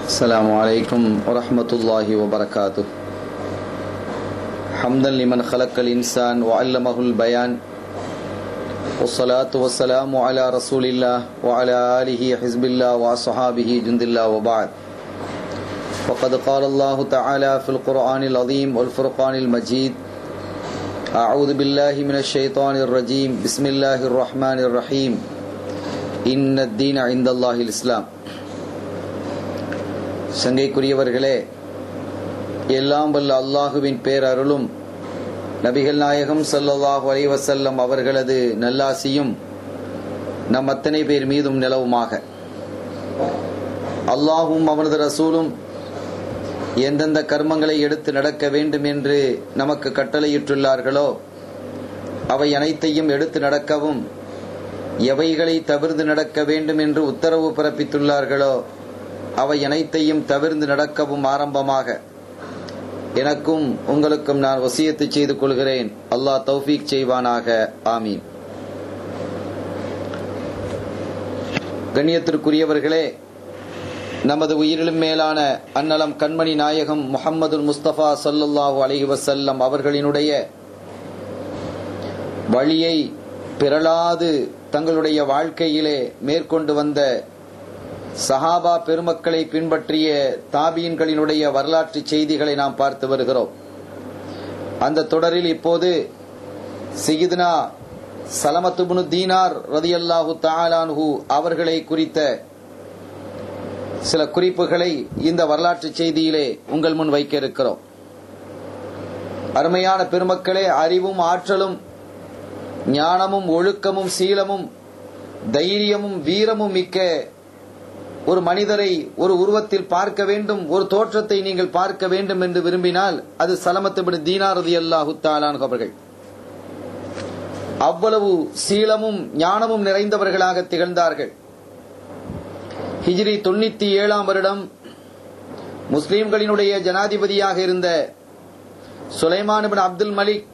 السلام عليكم ورحمة الله وبركاته حمدا لمن خلق الإنسان وعلمه البيان والصلاة والسلام على رسول الله وعلى آله حزب الله وأصحابه جند الله وبعد وقد قال الله تعالى في القرآن العظيم والفرقان المجيد أعوذ بالله من الشيطان الرجيم بسم الله الرحمن الرحيم إن الدين عند الله الإسلام சங்கைக்குரியவர்களே எல்லாம் வல்ல அல்லாஹுவின் பேரருளும் நபிகள் நாயகம் ஸல்லல்லாஹு அலைஹி வஸல்லம் அவர்களது நல்லாசியும் நம் அத்தனை பேர் மீதும் நிலவுமாக அல்லாஹும் அவனது ரசூலும் எந்தெந்த கர்மங்களை எடுத்து நடக்க வேண்டும் என்று நமக்கு கட்டளையிட்டுள்ளார்களோ அவை அனைத்தையும் எடுத்து நடக்கவும் எவைகளை தவிர்த்து நடக்க வேண்டும் என்று உத்தரவு பிறப்பித்துள்ளார்களோ அவை அனைத்தையும் தவிர்த்து நடக்கவும் ஆரம்பமாக எனக்கும் உங்களுக்கும் நான் வசியத்து செய்து கொள்கிறேன் அல்லாஹ் தௌஃபீக் செய்வானாக ஆமீன் கண்ணியத்திற்குரியவர்களே நமது உயிரிலும் மேலான அன்னலம் கண்மணி நாயகம் முகம்மது முஸ்தபா சல்லுல்லாஹு அலைஹி வசல்லம் அவர்களினுடைய வழியை பிறளாது தங்களுடைய வாழ்க்கையிலே மேற்கொண்டு வந்த சஹாபா பெருமக்களை பின்பற்றிய தாபியன்களினுடைய வரலாற்று செய்திகளை நாம் பார்த்து வருகிறோம் அந்த தொடரில் இப்போது சிகித்னா சலமத்துபுனு தீனார் ரதியல்லாஹு தாலான்ஹு அவர்களை குறித்த சில குறிப்புகளை இந்த வரலாற்று செய்தியிலே உங்கள் முன் வைக்க இருக்கிறோம் அருமையான பெருமக்களே அறிவும் ஆற்றலும் ஞானமும் ஒழுக்கமும் சீலமும் தைரியமும் வீரமும் மிக்க ஒரு மனிதரை ஒரு உருவத்தில் பார்க்க வேண்டும் ஒரு தோற்றத்தை நீங்கள் பார்க்க வேண்டும் என்று விரும்பினால் அது சலமத்துபடி தீனாரதி அல்லாஹு தாலான் அவர்கள் அவ்வளவு சீலமும் ஞானமும் நிறைந்தவர்களாக திகழ்ந்தார்கள் ஹிஜ்ரி தொண்ணூத்தி ஏழாம் வருடம் முஸ்லிம்களினுடைய ஜனாதிபதியாக இருந்த சுலைமான் அப்துல் மலிக்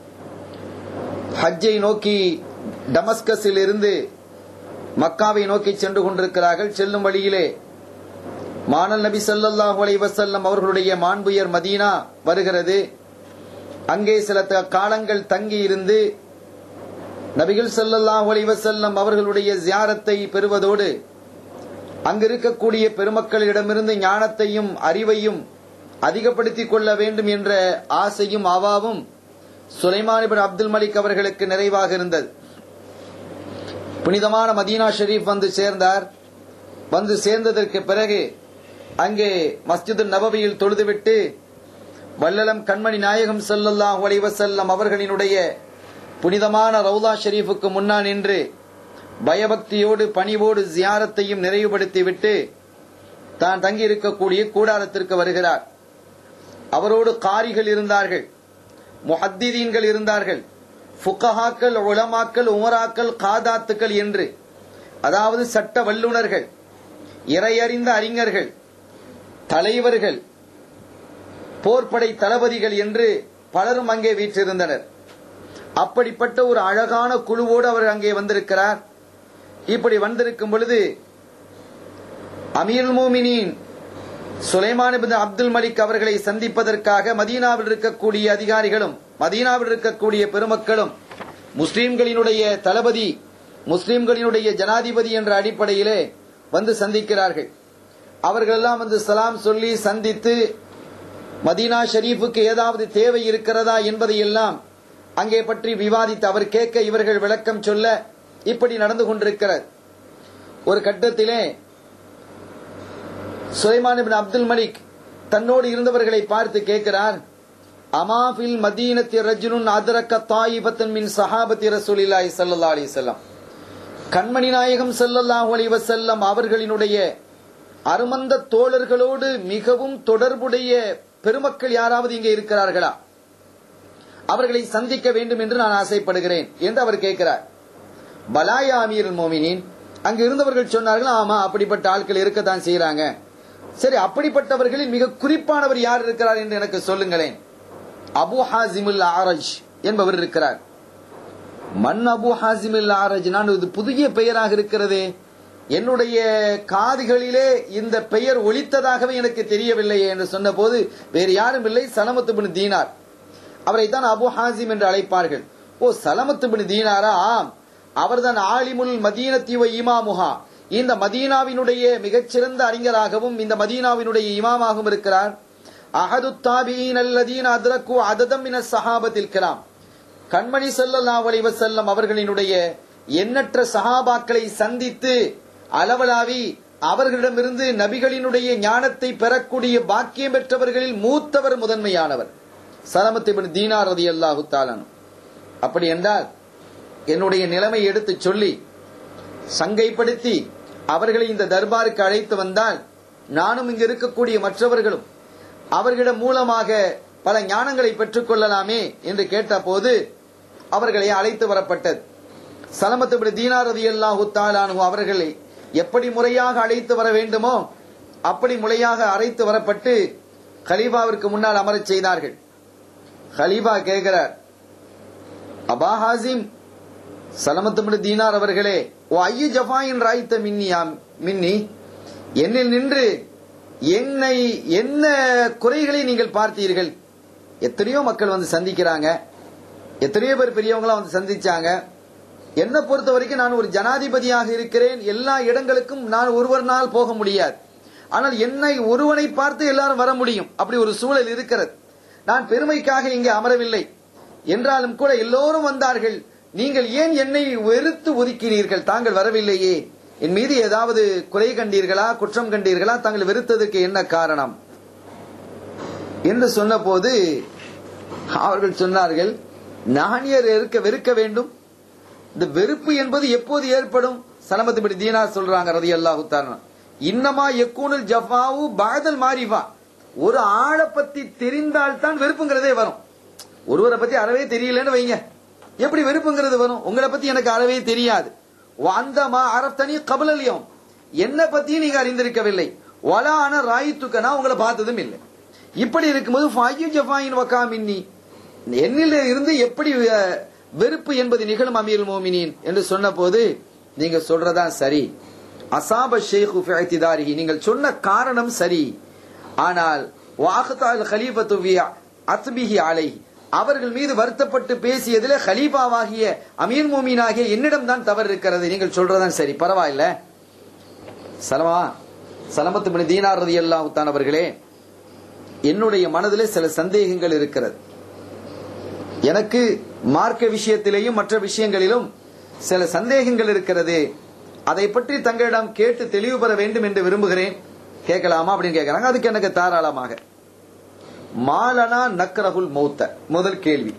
ஹஜ்ஜை நோக்கி டமஸ்கஸில் இருந்து மக்காவை நோக்கி சென்று கொண்டிருக்கிறார்கள் செல்லும் வழியிலே மானல் நபி சல்லாஹூ அலை வசல்லம் அவர்களுடைய மாண்புயர் மதீனா வருகிறது அங்கே சில காலங்கள் தங்கி இருந்து நபிகள் சல்லல்லாஹு அலை வசல்லம் அவர்களுடைய ஜியாரத்தை பெறுவதோடு அங்கிருக்கக்கூடிய பெருமக்களிடமிருந்து ஞானத்தையும் அறிவையும் அதிகப்படுத்திக் கொள்ள வேண்டும் என்ற ஆசையும் அவாவும் சுலைமான் அப்துல் மலிக் அவர்களுக்கு நிறைவாக இருந்தது புனிதமான மதீனா ஷெரீப் வந்து சேர்ந்தார் வந்து சேர்ந்ததற்கு பிறகு அங்கே மஸ்ஜிது நபவியில் தொழுதுவிட்டு வல்லலம் கண்மணி நாயகம் சல்லல்லாஹ் வசல்லம் அவர்களினுடைய புனிதமான ரவுலா ஷெரீஃபுக்கு முன்னா நின்று பயபக்தியோடு பணிவோடு ஜியாரத்தையும் நிறைவுபடுத்திவிட்டு தான் தங்கி இருக்கக்கூடிய கூடாரத்திற்கு வருகிறார் அவரோடு காரிகள் இருந்தார்கள் முஹத்திதீன்கள் இருந்தார்கள் ஃபுக்கஹாக்கள் உலமாக்கள் உமராக்கள் காதாத்துக்கள் என்று அதாவது சட்ட வல்லுநர்கள் இறையறிந்த அறிஞர்கள் தலைவர்கள் போர்ப்படை தளபதிகள் என்று பலரும் அங்கே வீற்றிருந்தனர் அப்படிப்பட்ட ஒரு அழகான குழுவோடு அவர் அங்கே வந்திருக்கிறார் இப்படி வந்திருக்கும் பொழுது அமீர் மோமினின் சுலைமான் அப்துல் மலிக் அவர்களை சந்திப்பதற்காக மதீனாவில் இருக்கக்கூடிய அதிகாரிகளும் மதீனாவில் இருக்கக்கூடிய பெருமக்களும் முஸ்லிம்களினுடைய தளபதி முஸ்லிம்களினுடைய ஜனாதிபதி என்ற அடிப்படையிலே வந்து சந்திக்கிறார்கள் அவர்கள் எல்லாம் வந்து சலாம் சொல்லி சந்தித்து மதீனா ஷரீஃபுக்கு ஏதாவது தேவை இருக்கிறதா என்பதை எல்லாம் அங்கே பற்றி விவாதித்து அவர் கேட்க இவர்கள் விளக்கம் சொல்ல இப்படி நடந்து கொண்டிருக்கிறார் ஒரு கட்டத்திலே சுலைமான் அப்துல் மலிக் தன்னோடு இருந்தவர்களை பார்த்து கேட்கிறார் அமாஃபில் மதீனத்தி ரஜுனுன் அதரக்க தாயிபத்தன் மின் சஹாபத்தி ரசூலில்லாஹி சல்லா அலி செல்லம் கண்மணி நாயகம் சல்லல்லாஹு அலி வசல்லம் அவர்களினுடைய அருமந்த தோழர்களோடு மிகவும் தொடர்புடைய பெருமக்கள் யாராவது இங்கே இருக்கிறார்களா அவர்களை சந்திக்க வேண்டும் என்று நான் ஆசைப்படுகிறேன் என்று அவர் கேட்கிறார் பலாயா அமீர் மோமினின் அங்கு இருந்தவர்கள் சொன்னார்கள் ஆமா அப்படிப்பட்ட ஆட்கள் இருக்கத்தான் செய்யறாங்க சரி அப்படிப்பட்டவர்களில் மிக குறிப்பானவர் யார் இருக்கிறார் என்று எனக்கு சொல்லுங்களேன் அபு ஹாசிமுல் ஆரஜ் என்பவர் இருக்கிறார் மண் அபு ஹாசிமுல் ஆரஜ் நான் இது புதிய பெயராக இருக்கிறதே என்னுடைய காதுகளிலே இந்த பெயர் ஒலித்ததாகவே எனக்கு தெரியவில்லையே என்று சொன்னபோது வேறு யாரும் இல்லை சலமத்து பின் தீனார் அவரைத்தான் அபு ஹாசிம் என்று அழைப்பார்கள் ஓ சலமத்து பின் தீனாரா ஆம் அவர்தான் ஆலிமுல் மதீனத்தி வ இமாமுஹா இந்த மதீனாவினுடைய மிகச்சிறந்த அறிஞராகவும் இந்த மதீனாவினுடைய இமாமாகவும் இருக்கிறார் அஹது தாபியின் அல்லதீன் அதரக்கு அததம் மின சஹாபத்தில் கிராம் கண்மணி ஸல்லல்லாஹு அலைஹி வஸல்லம் அவர்களினுடைய எண்ணற்ற சஹாபாக்களை சந்தித்து அளவலாவி அவர்களிடமிருந்து நபிகளினுடைய ஞானத்தை பெறக்கூடிய பாக்கியம் பெற்றவர்களில் மூத்தவர் முதன்மையானவர் சலமத் இப்னு தீனார் ரலியல்லாஹு தாலான் அப்படி என்றால் என்னுடைய நிலைமை எடுத்துச் சொல்லி சங்கைப்படுத்தி அவர்களை இந்த தர்பாருக்கு அழைத்து வந்தால் நானும் இங்கு இருக்கக்கூடிய மற்றவர்களும் அவர்களிடம் மூலமாக பல ஞானங்களை பெற்றுக் கொள்ளலாமே என்று கேட்டபோது அவர்களை அழைத்து வரப்பட்டது சலமத்து தீனார் ரதி அல்லாஹு தாலானு அவர்களை எப்படி முறையாக அழைத்து வர வேண்டுமோ அப்படி முறையாக அழைத்து வரப்பட்டு கலீஃபாவிற்கு முன்னால் அமரச் செய்தார்கள் கலீஃபா கேட்கிறார் அபா ஹாசிம் சலமத்து தீனார் அவர்களே ஓ ஐய ஜஃபாயின் ராய்த்த மின்னியாம் மின்னி என்னில் நின்று என்னை என்ன குறைகளை நீங்கள் பார்த்தீர்கள் எத்தனையோ மக்கள் வந்து சந்திக்கிறாங்க எத்தனையோ பேர் பெரியவங்களா வந்து சந்திச்சாங்க என்னை பொறுத்த வரைக்கும் நான் ஒரு ஜனாதிபதியாக இருக்கிறேன் எல்லா இடங்களுக்கும் நான் ஒருவர் நாள் போக முடியாது ஆனால் என்னை ஒருவனை பார்த்து எல்லாரும் வர முடியும் அப்படி ஒரு சூழல் இருக்கிறது நான் பெருமைக்காக இங்கே அமரவில்லை என்றாலும் கூட எல்லோரும் வந்தார்கள் நீங்கள் ஏன் என்னை வெறுத்து ஒதுக்கினீர்கள் தாங்கள் வரவில்லையே என் மீது ஏதாவது குறை கண்டீர்களா குற்றம் கண்டீர்களா தாங்கள் வெறுத்ததற்கு என்ன காரணம் என்று சொன்னபோது அவர்கள் சொன்னார்கள் நாணியர் இருக்க வெறுக்க வேண்டும் இந்த வெறுப்பு என்பது எப்போது ஏற்படும் சலமத்துபடி தீனார் சொல்றாங்க ரதி அல்லாஹு இன்னமா எக்கூனல் ஜஃபாவு பாதல் மாறிவா ஒரு ஆளை பத்தி தெரிந்தால் தான் வெறுப்புங்கிறதே வரும் ஒருவரை பத்தி அறவே தெரியலன்னு வைங்க எப்படி வெறுப்புங்கிறது வரும் உங்களை பத்தி எனக்கு அறவே தெரியாது வந்தமா அரப்தனி கபலலியம் என்ன பத்தியும் நீங்க அறிந்திருக்கவில்லை வலான ராயித்துக்க நான் உங்களை பார்த்ததும் இல்லை இப்படி இருக்கும்போது ஃபாயு ஜஃபாயின் வக்கா மின்னி என்னில் இருந்து எப்படி அஹ், வெறுப்பு என்பது நிகழும் அமீர் மோமினின் என்று சொன்ன போது நீங்க சொல்றதா சரி அசாப ஷேഖு ஃபிஅத்திதாரிஹி நீங்கள் சொன்ன காரணம் சரி ஆனால் வாஹதால் கலீஃபத்து ஃபி அத்பிஹி அலைஹி அவர்கள் மீது வருத்தப்பட்டு பேசியதிலே ஹலீஃபாவாகிய அமீர் மோமீனாகிய என்னிடம் தான் தவறு இருக்கிறது நீங்கள் சொல்றதான் சரி பரவாயில்ல சலமா சலமத்து பின் தீனார் ரலியல்லாஹு தான் அவர்களே என்னுடைய மனதிலே சில சந்தேகங்கள் இருக்கிறது எனக்கு மார்க்க விஷயத்திலேயும் மற்ற விஷயங்களிலும் சில சந்தேகங்கள் இருக்கிறது அதை பற்றி தங்களிடம் கேட்டு தெளிவு பெற வேண்டும் என்று விரும்புகிறேன் கேட்கலாமா அப்படின்னு கேட்கறாங்க அதுக்கு எனக்கு தாராளமாக மாலனா நக்ரஹுல் மௌத்த முதல் கேள்வி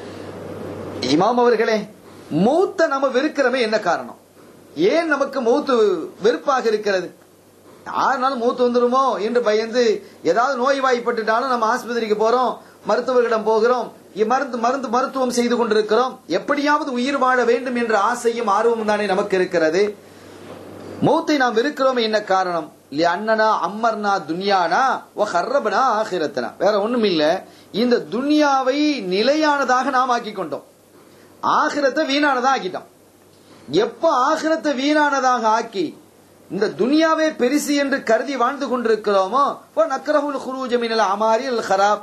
இமாம் அவர்களே மௌத்த நம்ம வெறுக்கிறமே என்ன காரணம் ஏன் நமக்கு மௌத்து வெறுப்பாக இருக்கிறது யாருனாலும் மூத்து வந்துருமோ என்று பயந்து ஏதாவது நோய் வாய்ப்பட்டுட்டாலும் நம்ம ஆஸ்பத்திரிக்கு போறோம் மருத்துவர்களிடம் போகிறோம் இ- மருந்து மருந்து மருத்துவம் செய்து கொண்டிருக்கிறோம் எப்படியாவது உயிர் வாழ வேண்டும் என்ற ஆசையும் ஆர்வமும் தானே நமக்கு இருக்கிறது மௌத்தை நாம் வெறுக்கிறோம் என்ன காரணம் அண்ணனா அம்மர்னா துன்யானா ஓ ஹர்ரபனா ஆகிரத்தனா வேற ஒண்ணும் இல்ல இந்த துன்யாவை நிலையானதாக நாம் ஆக்கி கொண்டோம் ஆகிரத்தை வீணானதா ஆக்கிட்டோம் எப்ப ஆகிரத்தை வீணானதாக ஆக்கி இந்த துனியாவே பெரிசு என்று கருதி வாழ்ந்து கொண்டிருக்கிறோமோ இப்போ நக்கரஹுல் ஹுரூஜ மினல் அமாரி அல் ஹராப்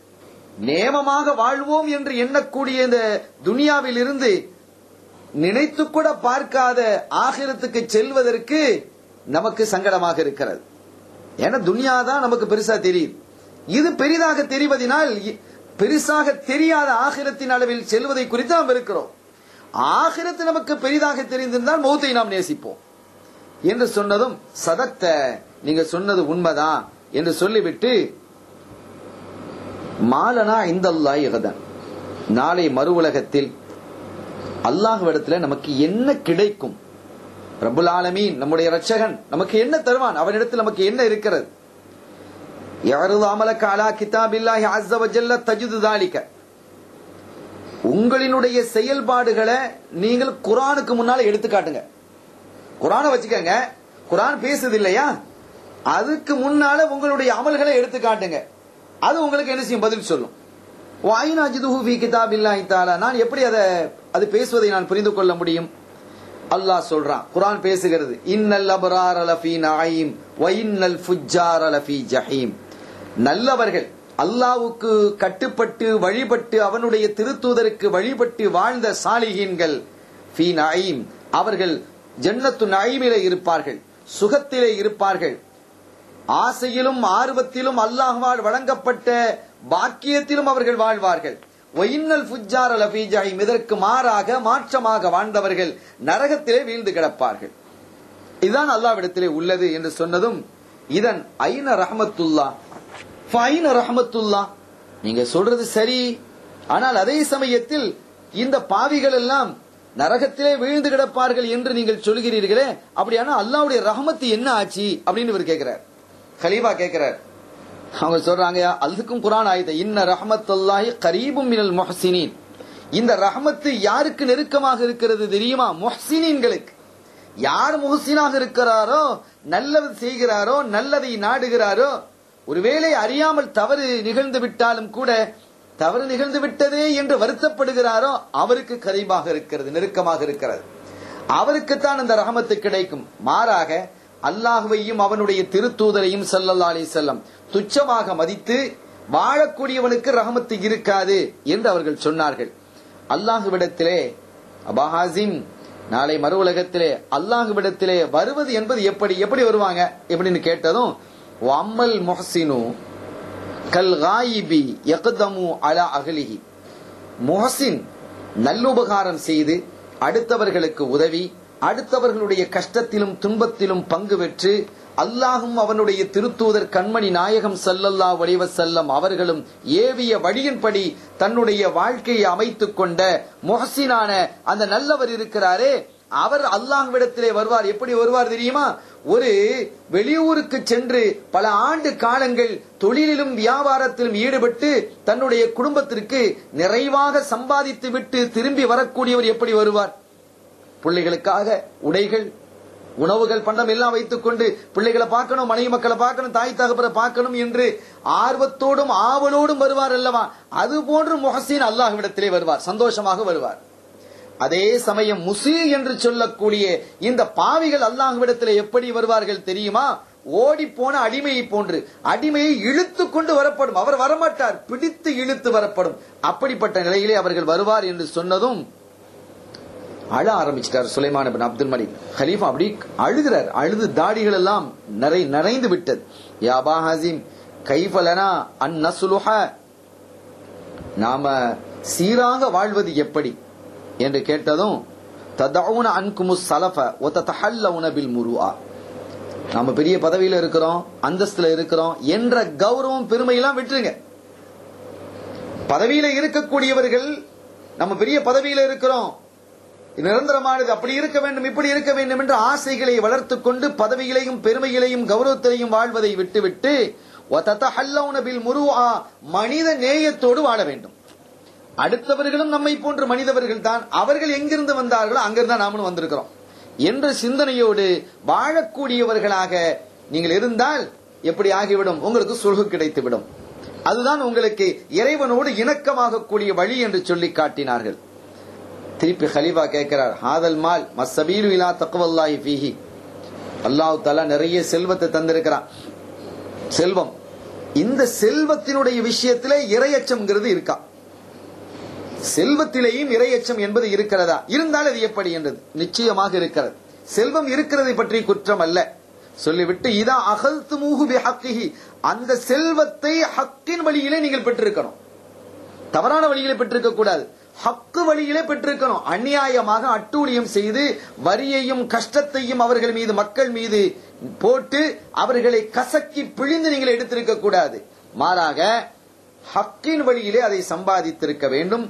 நேமமாக வாழ்வோம் என்று எண்ணக்கூடிய இந்த துனியாவில் இருந்து நினைத்து கூட பார்க்காத ஆகிரத்துக்கு செல்வதற்கு நமக்கு சங்கடமாக இருக்கிறது ஏன்னா துனியா தான் நமக்கு பெருசா தெரியுது இது பெரிதாக தெரிவதனால் இ- பெருசாக தெரியாத ஆகிரத்தின் அளவில் செல்வதை குறித்து நாம் இருக்கிறோம் ஆகிரத்து நமக்கு பெரிதாக தெரிந்திருந்தால் மௌத்தை நாம் நேசிப்போம் என்று சொன்னதும் சதத்த நீங்க சொன்னது உண்மைதான் என்று சொல்லிவிட்டு மாலனா இந்தல்லா இகதன் நாளை மறு உலகத்தில் அல்லாஹ்விடத்துல நமக்கு என்ன கிடைக்கும் ரபுல் ஆலமீன் நம்முடைய ரட்சகன் நமக்கு என்ன தருவான் அவனிடத்தில் நமக்கு என்ன இருக்கிறது யாரது அமலக்க அலா கிதாபில்லாஹி அஸ்ஸ வஜல்ல தஜிது தாலிக்க உங்களினுடைய செயல்பாடுகளை நீங்கள் குரானுக்கு முன்னால எடுத்து காட்டுங்க குரானை வச்சுக்கங்க குரான் பேசுது இல்லையா அதுக்கு முன்னால உங்களுடைய அமல்களை எடுத்து காட்டுங்க அது உங்களுக்கு என்ன செய்யும் பதில் சொல்லும் வாயினா ஜிதுஹு ஃபீ கிதாபில்லாஹி தஆலா நான் எப்படி அதை அது பேசுவதை நான் புரிந்து கொள்ள முடியும் அல்லாஹ் சொல்றான் குர்ஆன் பேசுகிறது இன்னல் அபரார லஃபீ நঈம் வ இன்னல் ஃபுஜ்ஜார லஃபீ ஜஹீம் நல்லவர்கள் அல்லாஹ்வுக்கு கட்டுப்பட்டு வழிபட்டு அவனுடைய திருத்தூதருக்கு வழிபட்டு வாழ்ந்த சாலிகீன்கள் ஃபீ நঈம் அவர்கள் ஜன்னத்து நঈமிலே இருப்பார்கள் சுகத்திலே இருப்பார்கள் ஆசையிலும் ஆர்வத்திலும் அல்லாஹ்வால் வழங்கப்பட்ட பாக்கியத்திலும் அவர்கள் வாழ்வார்கள் ஒயின்னல் ஃபுஜ்ஜார் லஃபீ ஜஹீம் இதற்கு மாறாக மாற்றமாக வாழ்ந்தவர்கள் நரகத்திலே வீழ்ந்து கிடப்பார்கள் இதுதான் அல்லாவிடத்திலே உள்ளது என்று சொன்னதும் இதன் ஐன ரஹமத்துல்லா ஃபைன ரஹமத்துல்லா நீங்க சொல்றது சரி ஆனால் அதே சமயத்தில் இந்த பாவிகள் எல்லாம் நரகத்திலே வீழ்ந்து கிடப்பார்கள் என்று நீங்கள் சொல்கிறீர்களே அப்படியானா அல்லாவுடைய ரஹமத்து என்ன ஆச்சு அப்படின்னு இவர் கேட்கிறார் கலீபா கேட்கிறார் அவங்க சொல்றாங்க அதுக்கும் குரான் ஆயத்தை இன்ன ரஹமத்துல்லாஹி கரீபும் மினல் முஹ்சினின் இந்த ரஹமத்து யாருக்கு நெருக்கமாக இருக்கிறது தெரியுமா முஹ்சினின்களுக்கு யார் முஹ்சினாக இருக்கிறாரோ நல்லது செய்கிறாரோ நல்லதை நாடுகிறாரோ ஒருவேளை அறியாமல் தவறு நிகழ்ந்து விட்டாலும் கூட தவறு நிகழ்ந்து விட்டதே என்று வருத்தப்படுகிறாரோ அவருக்கு கரீபாக இருக்கிறது நெருக்கமாக இருக்கிறது அவருக்குத்தான் இந்த ரஹமத்து கிடைக்கும் மாறாக அல்லாஹுவையும் அவனுடைய திருத்தூதரையும் சல்லல்லா அலி செல்லம் துச்சமாக மதித்து வாழக்கூடியவனுக்கு ரஹமத்து இருக்காது என்று அவர்கள் சொன்னார்கள் அல்லாஹுவிடத்திலே அபாஹாசிம் நாளை மறு உலகத்திலே அல்லாஹுவிடத்திலே வருவது என்பது எப்படி எப்படி வருவாங்க எப்படின்னு கேட்டதும் அம்மல் முஹசினு கல் காயிபி யக்தமு அலா அகலிஹி முஹசின் நல்லுபகாரம் செய்து அடுத்தவர்களுக்கு உதவி அடுத்தவர்களுடைய கஷ்டத்திலும் துன்பத்திலும் பங்கு பெற்று அல்லாஹும் அவனுடைய திருத்தூதர் கண்மணி நாயகம் சல்லல்லா வடிவ செல்லம் அவர்களும் ஏவிய வழியின்படி தன்னுடைய வாழ்க்கையை அமைத்துக் கொண்ட முஹசினான அந்த நல்லவர் இருக்கிறாரே அவர் அல்லாஹ்விடத்திலே வருவார் எப்படி வருவார் தெரியுமா ஒரு வெளியூருக்கு சென்று பல ஆண்டு காலங்கள் தொழிலிலும் வியாபாரத்திலும் ஈடுபட்டு தன்னுடைய குடும்பத்திற்கு நிறைவாக சம்பாதித்து விட்டு திரும்பி வரக்கூடியவர் எப்படி வருவார் பிள்ளைகளுக்காக உடைகள் உணவுகள் பண்டம் எல்லாம் வைத்துக் கொண்டு பிள்ளைகளை பார்க்கணும் மனைவி மக்களை பார்க்கணும் தாய் தகப்பரை பார்க்கணும் என்று ஆர்வத்தோடும் ஆவலோடும் வருவார் அல்லவா அது போன்று முஹசீன் அல்லாஹ்விடத்திலே வருவார் சந்தோஷமாக வருவார் அதே சமயம் முசி என்று சொல்லக்கூடிய இந்த பாவிகள் அல்லாஹ்விடத்தில் எப்படி வருவார்கள் தெரியுமா ஓடி போன அடிமையை போன்று அடிமையை இழுத்து கொண்டு வரப்படும் அவர் வரமாட்டார் பிடித்து இழுத்து வரப்படும் அப்படிப்பட்ட நிலையிலே அவர்கள் வருவார் என்று சொன்னதும் அழ ஆரம்பிச்சிட்டார் சுலைமான் பின் அப்துல் மலிக் ஹலீஃபா அப்படி அழுகிறார் அழுது தாடிகள் எல்லாம் நிறை நிறைந்து விட்டது யாபா ஹசீம் கைஃபலனா அன் நசுலுஹ நாம சீராக வாழ்வது எப்படி என்று கேட்டதும் ததவுன அன்குமு சலஃப ஒத்த தஹல்லவுன பில் முருஆ நாம பெரிய பதவியில இருக்கிறோம் அந்தஸ்துல இருக்கிறோம் என்ற கௌரவம் பெருமையெல்லாம் விட்டுருங்க பதவியில இருக்கக்கூடியவர்கள் நம்ம பெரிய பதவியில இருக்கிறோம் நிரந்தரமானது அப்படி இருக்க வேண்டும் இப்படி இருக்க வேண்டும் என்ற ஆசைகளை வளர்த்துக் கொண்டு பதவிகளையும் பெருமைகளையும் கௌரவத்திலையும் வாழ்வதை விட்டுவிட்டு முருவா மனித நேயத்தோடு வாழ வேண்டும் அடுத்தவர்களும் நம்மை போன்ற மனிதவர்கள் தான் அவர்கள் எங்கிருந்து வந்தார்களோ அங்கிருந்து நாமளும் வந்திருக்கிறோம் என்ற சிந்தனையோடு வாழக்கூடியவர்களாக நீங்கள் இருந்தால் எப்படி ஆகிவிடும் உங்களுக்கு சுல்கு கிடைத்துவிடும் அதுதான் உங்களுக்கு இறைவனோடு இணக்கமாக கூடிய வழி என்று சொல்லி காட்டினார்கள் திருப்பி ஹலீஃபா கேட்கிறார் ஹாதல் மால் மசபீலு இலா தக்குவல்லாஹி ஃபீஹி அல்லாஹ் தலா நிறைய செல்வத்தை தந்திருக்கிறான் செல்வம் இந்த செல்வத்தினுடைய விஷயத்திலே இரையச்சம்ங்கிறது இருக்கா செல்வத்திலேயும் இரையச்சம் என்பது இருக்கிறதா இருந்தால் அது எப்படி என்றது நிச்சயமாக இருக்கிறது செல்வம் இருக்கிறதை பற்றி குற்றம் அல்ல சொல்லிவிட்டு இதா அகல்து மூகுபி ஹக்கிஹி அந்த செல்வத்தை ஹக்கின் வழியிலே நீங்கள் பெற்றிருக்கணும் தவறான வழியிலே பெற்றிருக்க கூடாது ஹக்கு வழியிலே பெற்றிருக்கணும் அநியாயமாக அட்டூழியம் செய்து வரியையும் கஷ்டத்தையும் அவர்கள் மீது மக்கள் மீது போட்டு அவர்களை கசக்கி பிழிந்து நீங்கள் எடுத்திருக்க கூடாது மாறாக ஹக்கின் வழியிலே அதை சம்பாதித்திருக்க வேண்டும்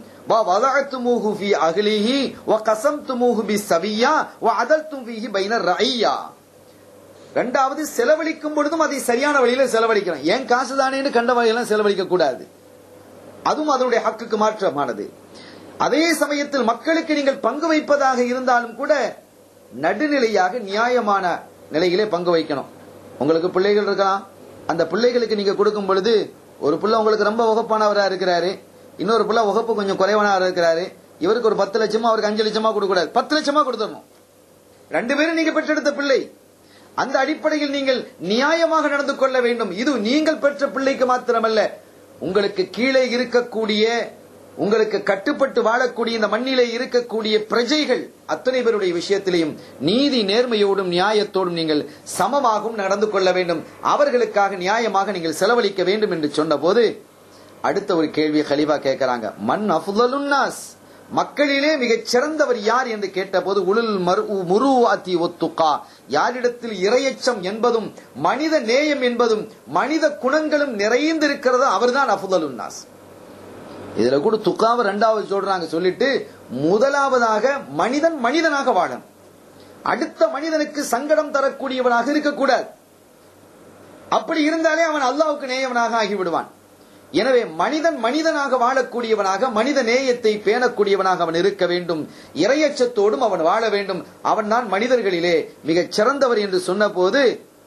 ரெண்டாவது செலவழிக்கும் பொழுதும் அதை சரியான வழியில செலவழிக்கணும் ஏன் காசு தானேன்னு கண்ட வகையெல்லாம் செலவழிக்க கூடாது அதுவும் அதனுடைய ஹக்குக்கு மாற்றமானது அதே சமயத்தில் மக்களுக்கு நீங்கள் பங்கு வைப்பதாக இருந்தாலும் கூட நடுநிலையாக நியாயமான நிலையிலே பங்கு வைக்கணும் உங்களுக்கு பிள்ளைகள் இருக்கலாம் அந்த பிள்ளைகளுக்கு நீங்க கொடுக்கும் பொழுது ஒரு பிள்ளை உங்களுக்கு ரொம்ப உகப்பானவரா இருக்கிறாரு இன்னொரு பிள்ளை உகப்பு கொஞ்சம் குறைவானவரா இருக்கிறாரு இவருக்கு ஒரு பத்து லட்சமா அவருக்கு அஞ்சு லட்சமா கொடுக்க கூடாது பத்து லட்சமா கொடுத்துடணும் ரெண்டு பேரும் நீங்க பெற்றெடுத்த பிள்ளை அந்த அடிப்படையில் நீங்கள் நியாயமாக நடந்து கொள்ள வேண்டும் இது நீங்கள் பெற்ற பிள்ளைக்கு மாத்திரமல்ல உங்களுக்கு கீழே இருக்கக்கூடிய உங்களுக்கு கட்டுப்பட்டு வாழக்கூடிய இந்த மண்ணிலே இருக்கக்கூடிய பிரஜைகள் அத்தனை பேருடைய விஷயத்திலையும் நீதி நேர்மையோடும் நியாயத்தோடும் நீங்கள் சமமாகவும் நடந்து கொள்ள வேண்டும் அவர்களுக்காக நியாயமாக நீங்கள் செலவழிக்க வேண்டும் என்று சொன்னபோது அடுத்த ஒரு கேள்வி கலிபா கேட்கிறாங்க மண் அஃதலுன்னாஸ் மக்களிலே மிகச் சிறந்தவர் யார் என்று கேட்டபோது உளுல் முருவாத்தி ஒத்துக்கா யாரிடத்தில் இரையச்சம் என்பதும் மனித நேயம் என்பதும் மனித குணங்களும் நிறைந்திருக்கிறதோ அவர்தான் அஃதலுன்னாஸ் இதுல கூட துக்காவை ரெண்டாவது சொல்றாங்க சொல்லிட்டு முதலாவதாக மனிதன் மனிதனாக வாழும் அடுத்த மனிதனுக்கு சங்கடம் தரக்கூடியவனாக இருக்கக்கூடாது அப்படி இருந்தாலே அவன் அல்லாவுக்கு நேயவனாக ஆகிவிடுவான் எனவே மனிதன் மனிதனாக வாழக்கூடியவனாக மனித நேயத்தை பேணக்கூடியவனாக அவன் இருக்க வேண்டும் இரையச்சத்தோடும் அவன் வாழ வேண்டும் அவன் தான் மனிதர்களிலே மிகச் சிறந்தவர் என்று சொன்ன போது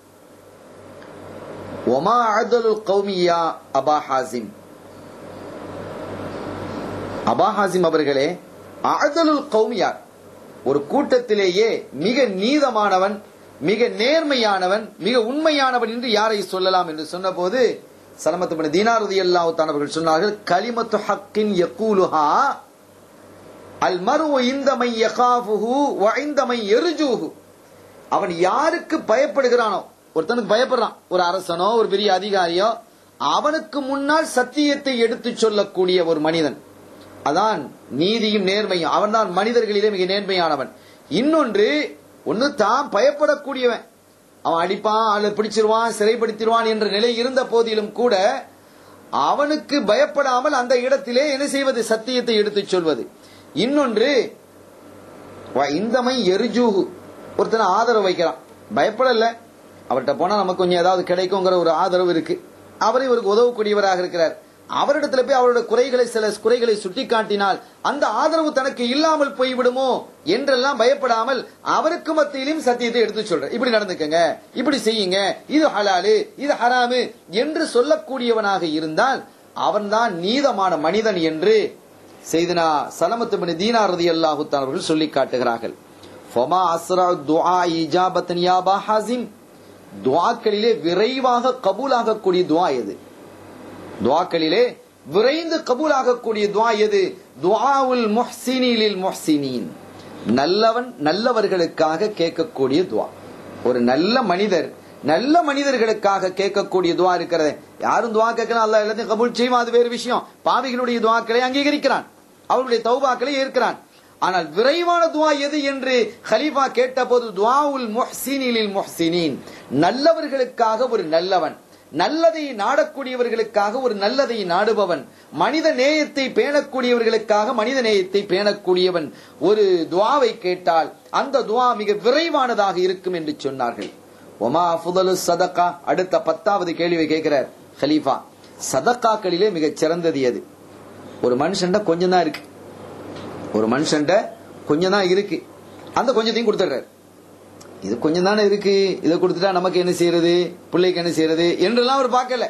ஒமா அதலுல் கௌமியா அபா ஹாசிம் அபா ஹாசிம் அவர்களே அதலுல் கௌமியார் ஒரு கூட்டத்திலேயே மிக நீதமானவன் மிக நேர்மையானவன் மிக உண்மையானவன் என்று யாரை சொல்லலாம் என்று சொன்னபோது சலமத்து பின் தீனாரதி அல்லாஹ் அவர்கள் சொன்னார்கள் கலிமத்து ஹக்கின் யகூலுஹா அல் மரு இந்தமை யகாஃபுஹு வ இந்தமை எருஜூஹு அவன் யாருக்கு பயப்படுகிறானோ ஒருத்தனுக்கு பயப்படுறான் ஒரு அரசனோ ஒரு பெரிய அதிகாரியோ அவனுக்கு முன்னால் சத்தியத்தை எடுத்து சொல்லக்கூடிய ஒரு மனிதன் அதான் நீதியும் நேர்மையும் அவன் தான் மனிதர்களிலே மிக நேர்மையானவன் இன்னொன்று ஒன்னு தான் பயப்படக்கூடியவன் அவன் அடிப்பான் அல்லது பிடிச்சிருவான் சிறைப்படுத்திடுவான் என்ற நிலை இருந்த போதிலும் கூட அவனுக்கு பயப்படாமல் அந்த இடத்திலே என்ன செய்வது சத்தியத்தை எடுத்துச் சொல்வது இன்னொன்று இந்தமை எரிஜூகு ஒருத்தனை ஆதரவு வைக்கிறான் பயப்படல அவர்கிட்ட போனா நமக்கு கொஞ்சம் ஏதாவது கிடைக்குங்கிற ஒரு ஆதரவு இருக்கு அவரை ஒரு உதவக்கூடியவராக இருக்கிறார் அவரிடத்துல போய் அவருடைய குறைகளை சில குறைகளை சுட்டிக்காட்டினால் அந்த ஆதரவு தனக்கு இல்லாமல் போய்விடுமோ என்றெல்லாம் பயப்படாமல் அவருக்கு மத்தியிலும் சத்தியத்தை எடுத்து சொல்ற இப்படி நடந்துக்கங்க இப்படி செய்யுங்க இது ஹலாலு இது ஹராமு என்று சொல்லக்கூடியவனாக இருந்தால் அவன்தான் நீதமான மனிதன் என்று செய்தனா சலமத்து பின் தீனார் ரதி அல்லாஹுத்தான் அவர்கள் சொல்லி காட்டுகிறார்கள் ஃபமா அஸ்ரா துஆ இஜாபத்தன் யா பா ஹாசிம் துஆக்களிலே விரைவாக கபூலாகக்கூடிய துஆ எது துவாக்களிலே விரைந்து கபூலாகக்கூடிய துவா எது துவாவுல் முஹ்சினிலில் முஹ்சினீன் நல்லவன் நல்லவர்களுக்காக கேட்கக்கூடிய துவா ஒரு நல்ல மனிதர் நல்ல மனிதர்களுக்காக கேட்கக்கூடிய துவா இருக்கிறது யாரும் துவா கேட்கலாம் அல்ல எல்லாத்தையும் கபூல் செய்வான் அது வேறு விஷயம் பாவிகளுடைய துவாக்களை அங்கீகரிக்கிறான் அவருடைய தௌபாக்களை ஏற்கிறான் ஆனால் விரைவான துவா எது என்று ஹலீஃபா கேட்டபோது துவாவுல் முஹ்சினிலில் முஹ்சினீன் நல்லவர்களுக்காக ஒரு நல்லவன் நல்லதை நாடக்கூடியவர்களுக்காக ஒரு நல்லதை நாடுபவன் மனித நேயத்தை பேணக்கூடியவர்களுக்காக மனித நேயத்தை பேணக்கூடியவன் ஒரு துவாவை கேட்டால் அந்த துவா மிக விரைவானதாக இருக்கும் என்று சொன்னார்கள் ஒமா புதலு சதக்கா அடுத்த பத்தாவது கேள்வியை கேட்கிறார் ஹலீஃபா சதக்காக்களிலே மிகச் சிறந்தது எது ஒரு மனுஷன்ட கொஞ்சம் தான் இருக்கு ஒரு மனுஷன்ட கொஞ்சம் தான் இருக்கு அந்த கொஞ்சத்தையும் கொடுத்துடுறாரு இது கொஞ்சம் தானே இருக்கு இதை கொடுத்துட்டா நமக்கு என்ன செய்யறது பிள்ளைக்கு என்ன செய்யறது என்றெல்லாம் அவர் பார்க்கல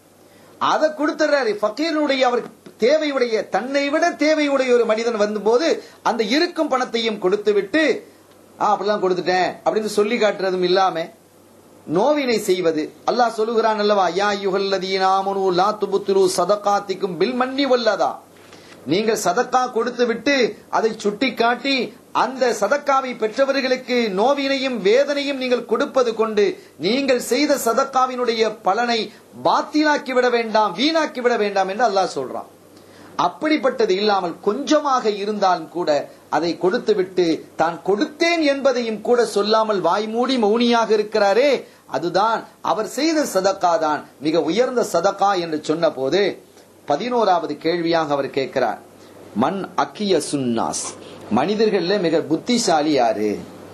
அதை கொடுத்துறாரு ஃபக்கீருடைய அவருக்கு தேவையுடைய தன்னை விட தேவையுடைய ஒரு மனிதன் வந்தபோது அந்த இருக்கும் பணத்தையும் கொடுத்து விட்டு ஆ அப்படிலாம் கொடுத்துட்டேன் அப்படின்னு சொல்லி காட்டுறதும் இல்லாம நோவினை செய்வது அல்லாஹ் சொல்லுகிறான் அல்லவா யா யுகல்லதீனாமனு லா துபுத்துரு சதகாத்திக்கும் பில் மன்னி வல்லதா நீங்கள் சதக்கா கொடுத்து விட்டு அதை சுட்டி காட்டி அந்த சதக்காவை பெற்றவர்களுக்கு நோவினையும் வேதனையும் நீங்கள் கொடுப்பது கொண்டு நீங்கள் செய்த சதக்காவினுடைய பலனை பாத்திலாக்கி விட வேண்டாம் வீணாக்கி விட வேண்டாம் என்று அல்லாஹ் சொல்றான் அப்படிப்பட்டது இல்லாமல் கொஞ்சமாக இருந்தாலும் கூட அதை கொடுத்துவிட்டு தான் கொடுத்தேன் என்பதையும் கூட சொல்லாமல் வாய்மூடி மௌனியாக இருக்கிறாரே அதுதான் அவர் செய்த சதக்கா தான் மிக உயர்ந்த சதக்கா என்று சொன்ன போது பதினோராவது கேள்வியாக அவர் கேட்கிறார் மண் அக்கிய சுன்னாஸ் மனிதர்கள்ல மிக புத்திசாலி யாரு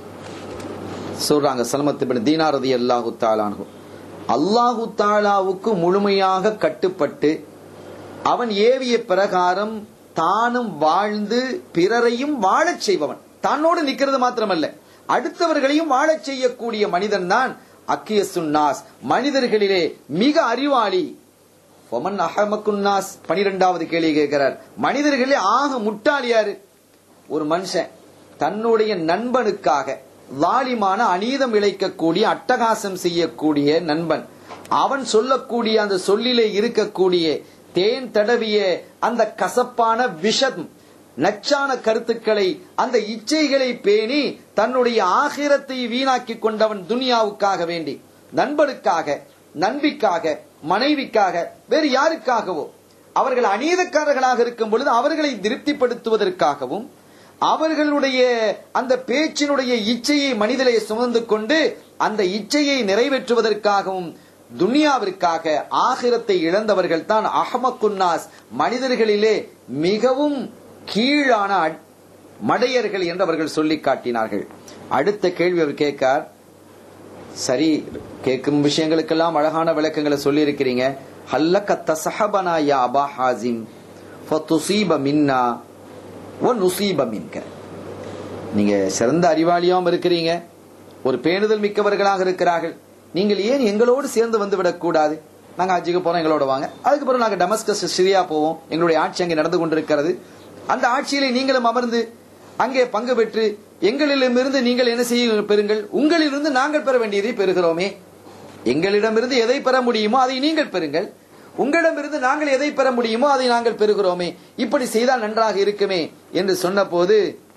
சொல்றாங்க சலமத்து தீனாரதி அல்லாஹு தாலானு அல்லாஹு தாலாவுக்கு முழுமையாக கட்டுப்பட்டு அவன் ஏவிய பிரகாரம் தானும் வாழ்ந்து பிறரையும் வாழச் செய்பவன் தன்னோடு நிக்கிறது மாத்திரமல்ல அடுத்தவர்களையும் வாழச் செய்யக்கூடிய மனிதன் தான் அக்கிய சுன்னாஸ் மனிதர்களிலே மிக அறிவாளி ஒமன் அஹமக்குன்னாஸ் பனிரெண்டாவது கேள்வி கேட்கிறார் மனிதர்களே ஆக முட்டாளியாரு ஒரு மனுஷன் தன்னுடைய நண்பனுக்காக லாலிமான அநீதம் இழைக்கக்கூடிய அட்டகாசம் செய்யக்கூடிய நண்பன் அவன் சொல்லக்கூடிய அந்த சொல்லிலே இருக்கக்கூடிய தேன் தடவிய அந்த கசப்பான விஷம் நச்சான கருத்துக்களை அந்த இச்சைகளை பேணி தன்னுடைய ஆகிரத்தை வீணாக்கி கொண்டவன் துனியாவுக்காக வேண்டி நண்பனுக்காக நண்பிக்காக மனைவிக்காக வேறு யாருக்காகவோ அவர்கள் அநீதக்காரர்களாக இருக்கும் பொழுது அவர்களை திருப்திப்படுத்துவதற்காகவும் அவர்களுடைய அந்த பேச்சினுடைய இச்சையை மனிதனை சுமந்து கொண்டு அந்த இச்சையை நிறைவேற்றுவதற்காகவும் துனியாவிற்காக ஆகிரத்தை இழந்தவர்கள் தான் அஹமக்குன்னாஸ் மனிதர்களிலே மிகவும் கீழான அட்- மடையர்கள் என்று அவர்கள் சொல்லி காட்டினார்கள் அடுத்த கேள்வி அவர் கேட்கார் சரி கேட்கும் விஷயங்களுக்கெல்லாம் அழகான விளக்கங்களை சொல்லி இருக்கிறீங்க ஹல்லக்க தசஹபனா யா அபா ஹாசிம் ஃபதுசீப மின்னா ஒ நுசீப மின்க நீங்க சிறந்த அறிவாளியாவும் இருக்கிறீங்க ஒரு பேணுதல் மிக்கவர்களாக இருக்கிறார்கள் நீங்கள் ஏன் எங்களோடு சேர்ந்து வந்து விடக்கூடாது நாங்க ஹஜ்ஜுக்கு போறோம் எங்களோட வாங்க அதுக்கு பிறகு நாங்க டமஸ்கஸ் சிரியா போவோம் எங்களுடைய ஆட்சி அங்கே நடந்து கொண்டிருக்கிறது அந்த ஆட்சியிலே நீங்களும் அமர்ந்து அங்கே பங்கு பெற்று எங்களிடமிருந்து நீங்கள் என்ன செய்ய பெறுங்கள் உங்களிலிருந்து நாங்கள் பெற வேண்டியதை பெறுகிறோமே எங்களிடமிருந்து எதை பெற முடியுமோ அதை நீங்கள் பெறுங்கள் உங்களிடமிருந்து நாங்கள் எதை பெற முடியுமோ அதை நாங்கள் பெறுகிறோமே இப்படி செய்தால் நன்றாக இருக்குமே என்று சொன்னபோது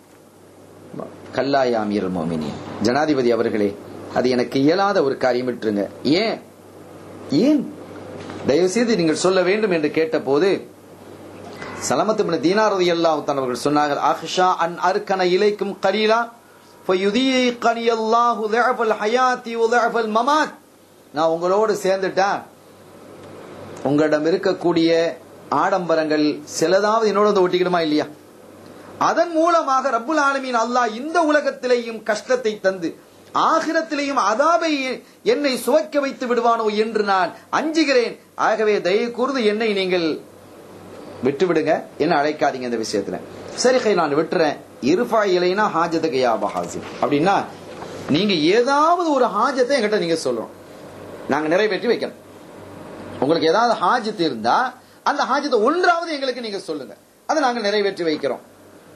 கல்லாயா அமீர் மோமினியன் ஜனாதிபதி அவர்களே அது எனக்கு இயலாத ஒரு காரியம் விட்டுருங்க ஏன் ஏன் தயவு செய்து நீங்கள் சொல்ல வேண்டும் என்று கேட்டபோது சலமத்து பின் தீனார் ரலியல்லாஹு தஆலா அவர்கள் சொன்னார்கள் அஹ்ஷா அன் அர்கன இலைக்கும் கலீலா ஃபயுதீகனி அல்லாஹு ضعفல் ஹயாத்தி வ ضعفல் மமாத் நான் உங்களோடு சேர்ந்துட்டேன் உங்களிடம் இருக்கக்கூடிய ஆடம்பரங்கள் சிலதாவது என்னோட வந்து ஒட்டிக்கிடுமா இல்லையா அதன் மூலமாக ரப்புல் ஆலமீன் அல்லாஹ் இந்த உலகத்திலேயும் கஷ்டத்தை தந்து ஆகிரத்திலேயும் அதாபை என்னை சுவைக்க வைத்து விடுவானோ என்று நான் அஞ்சுகிறேன் ஆகவே தயவு கூர்ந்து என்னை நீங்கள் விட்டு விடுங்க என்ன அழைக்காதீங்க இந்த விஷயத்துல சரி கை நான் விட்டுறேன் இருஃபா இலைனா ஹாஜத்துக்கு யா பஹாசிம் அப்படின்னா நீங்க ஏதாவது ஒரு ஹாஜத்தை என்கிட்ட நீங்க சொல்லணும் நாங்க நிறைவேற்றி வைக்கணும் உங்களுக்கு ஏதாவது ஹாஜத்து இருந்தா அந்த ஹாஜத்தை ஒன்றாவது எங்களுக்கு நீங்க சொல்லுங்க அதை நாங்க நிறைவேற்றி வைக்கிறோம்